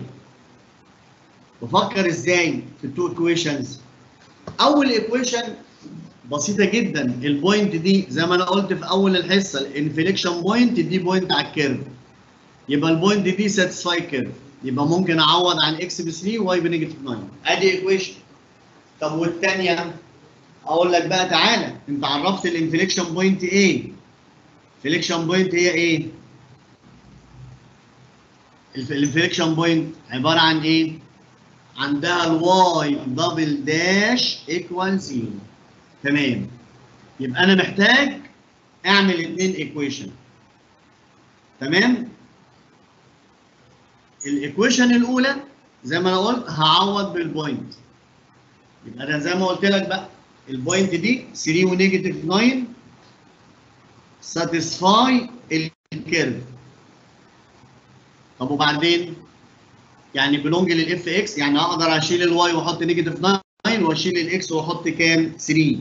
بفكر ازاي في التو equations اول equation بسيطه جدا البوينت دي زي ما انا قلت في اول الحصه الانفليكشن بوينت دي بوينت على الكيرف يبقى البوينت دي ساتسفاي كيرف يبقى ممكن اعوض عن اكس ب 3 واي بنيجاتيف 9 ادي ايكويشن طب والثانيه اقول لك بقى تعالى انت عرفت الانفليكشن بوينت ايه الانفليكشن بوينت هي ايه الانفليكشن بوينت عباره عن ايه عندها الواي دبل داش ايكوال 0 تمام يبقى انا محتاج اعمل اثنين ايكويشن تمام الايكويشن الاولى زي ما انا قلت هعوض بالبوينت يبقى انا زي ما قلت لك بقى البوينت دي 3 ونيجاتيف 9 ساتيسفاي الكيرف طب وبعدين يعني بلونج للاف اكس يعني اقدر اشيل الواي واحط نيجاتيف 9 واشيل الاكس واحط كام 3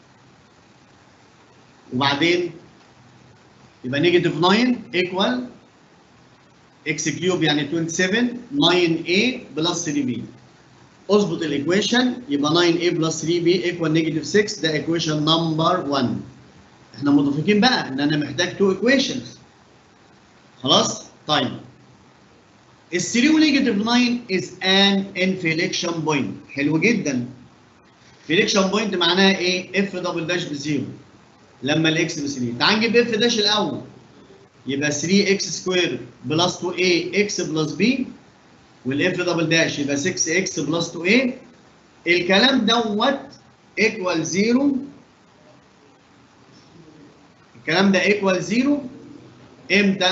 وبعدين يبقى نيجاتيف 9 ايكوال اكس كيوب يعني 27 9a بلس 3b اظبط الايكويشن يبقى 9a بلس 3b ايكوال نيجاتيف 6 ده ايكويشن نمبر 1 احنا متفقين بقى ان انا محتاج تو ايكويشنز خلاص طيب ال 3 ونيجاتيف 9 از ان انفليكشن بوينت حلو جدا انفليكشن بوينت معناها ايه اف دبل داش بزيرو لما الاكس ب 3 تعال نجيب اف داش الاول يبقى 3 اكس سكوير بلس 2 a اكس بلس b والاف دبل داش يبقى 6 اكس بلس 2 a الكلام دوت ايكوال 0 الكلام ده ايكوال 0 امتى؟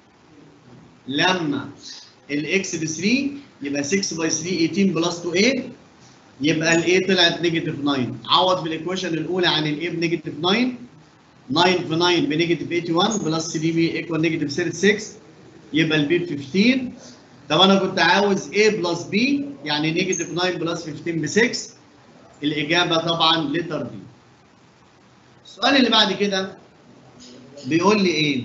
لما الاكس ب 3 يبقى 6 باي 3 18 بلس 2 a يبقى الاي طلعت نيجاتيف 9 عوض بالايكويشن الاولى عن الاي بنيجاتيف 9 9 في 9 بنيجاتيف 81 بلس 3 بي ايكوال نيجاتيف 36 يبقى البي ب 15 طب انا كنت عاوز A بلس B يعني نيجاتيف 9 بلس 15 ب 6 الاجابه طبعا لتر دي السؤال اللي بعد كده بيقول لي ايه؟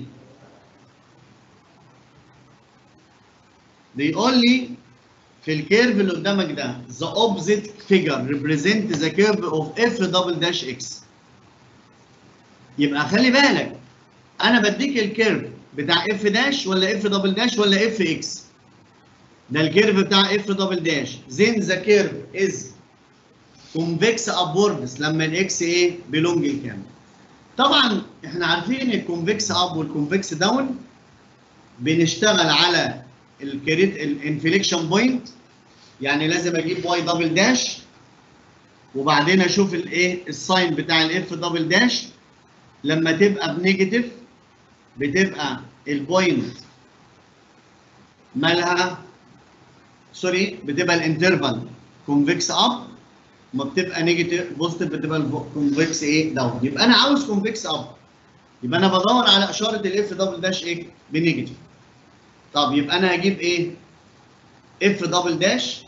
بيقول لي في الكيرف اللي قدامك ده the opposite figure represent the curve of f double dash x يبقى خلي بالك انا بديك الكيرف بتاع اف داش ولا اف دبل داش ولا اف اكس ده الكيرف بتاع اف دبل داش then the curve is convex upwards لما الاكس ايه بيلونج الكام طبعا احنا عارفين الكونفكس اب والكونفكس داون بنشتغل على الكريت الانفليكشن بوينت يعني لازم اجيب واي دبل داش وبعدين اشوف الايه الساين بتاع الاف دبل داش لما تبقى بنيجاتيف بتبقى البوينت مالها سوري بتبقى الانترفال كونفكس اب ما بتبقى نيجاتيف بوزيتيف بتبقى الكونفكس ايه داون يبقى انا عاوز كونفكس اب يبقى انا بدور على اشاره الاف دبل داش ايه بنيجاتيف طب يبقى انا هجيب ايه اف دبل داش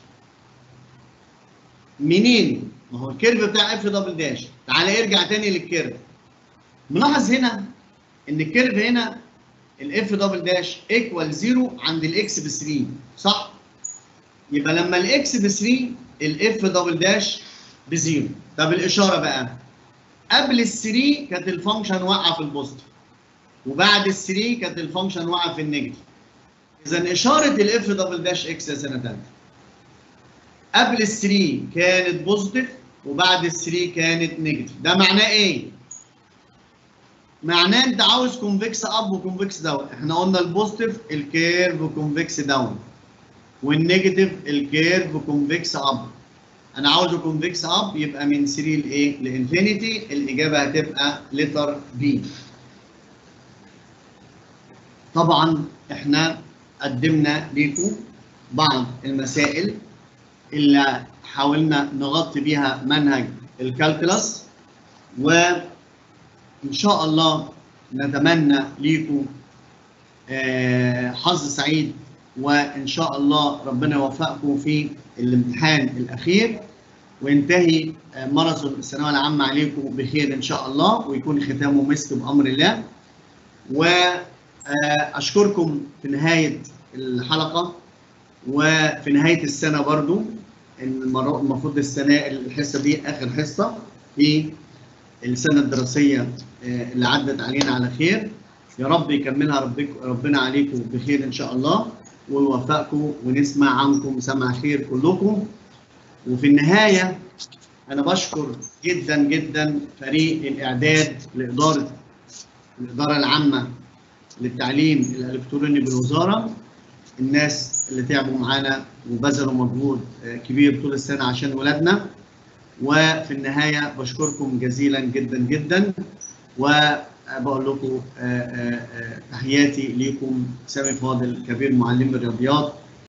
منين ما هو الكيرف بتاع اف دبل داش تعالى ارجع تاني للكيرف ملاحظ هنا ان الكيرف هنا الاف دبل داش ايكوال 0 عند الاكس ب 3 صح يبقى لما الاكس ب 3 الاف دبل داش بزيرو طب الاشاره بقى قبل ال 3 كانت الفانكشن واقعه في البوزيتيف وبعد ال 3 كانت الفانكشن واقعه في النيجاتيف اذا اشاره الاف دبل داش اكس يا سنه ثالثه قبل ال 3 كانت بوزيتيف وبعد ال 3 كانت نيجاتيف ده معناه ايه؟ معناه انت عاوز كونفكس اب وكونفكس داون احنا قلنا البوزيتيف الكيرف كونفكس داون والنيجاتيف الكيرف كونفكس اب انا عاوزه كونفكس اب يبقى من 3 لايه لانفينيتي الاجابه هتبقى لتر بي طبعا احنا قدمنا لكم بعض المسائل اللي حاولنا نغطي بيها منهج الكالكولاس وان شاء الله نتمنى ليكم آه، حظ سعيد وان شاء الله ربنا يوفقكم في الامتحان الاخير وينتهي آه، ماراثون الثانويه العامه عليكم بخير ان شاء الله ويكون ختامه مسك بامر الله واشكركم في نهايه الحلقه وفي نهايه السنه برضو المر- المفروض السنه الحصه دي اخر حصه في السنه الدراسيه آه، اللي عدت علينا على خير يا رب يكملها ربك ربنا عليكم بخير ان شاء الله ويوفقكم ونسمع عنكم سمع خير كلكم وفي النهايه انا بشكر جدا جدا فريق الاعداد لاداره الاداره العامه للتعليم الالكتروني بالوزاره الناس اللي تعبوا معانا وبذلوا مجهود آه، كبير طول السنه عشان ولادنا وفي النهايه بشكركم جزيلا جدا جدا وبقول لكم آه، آه، آه، تحياتي ليكم سامي فاضل كبير معلم الرياضيات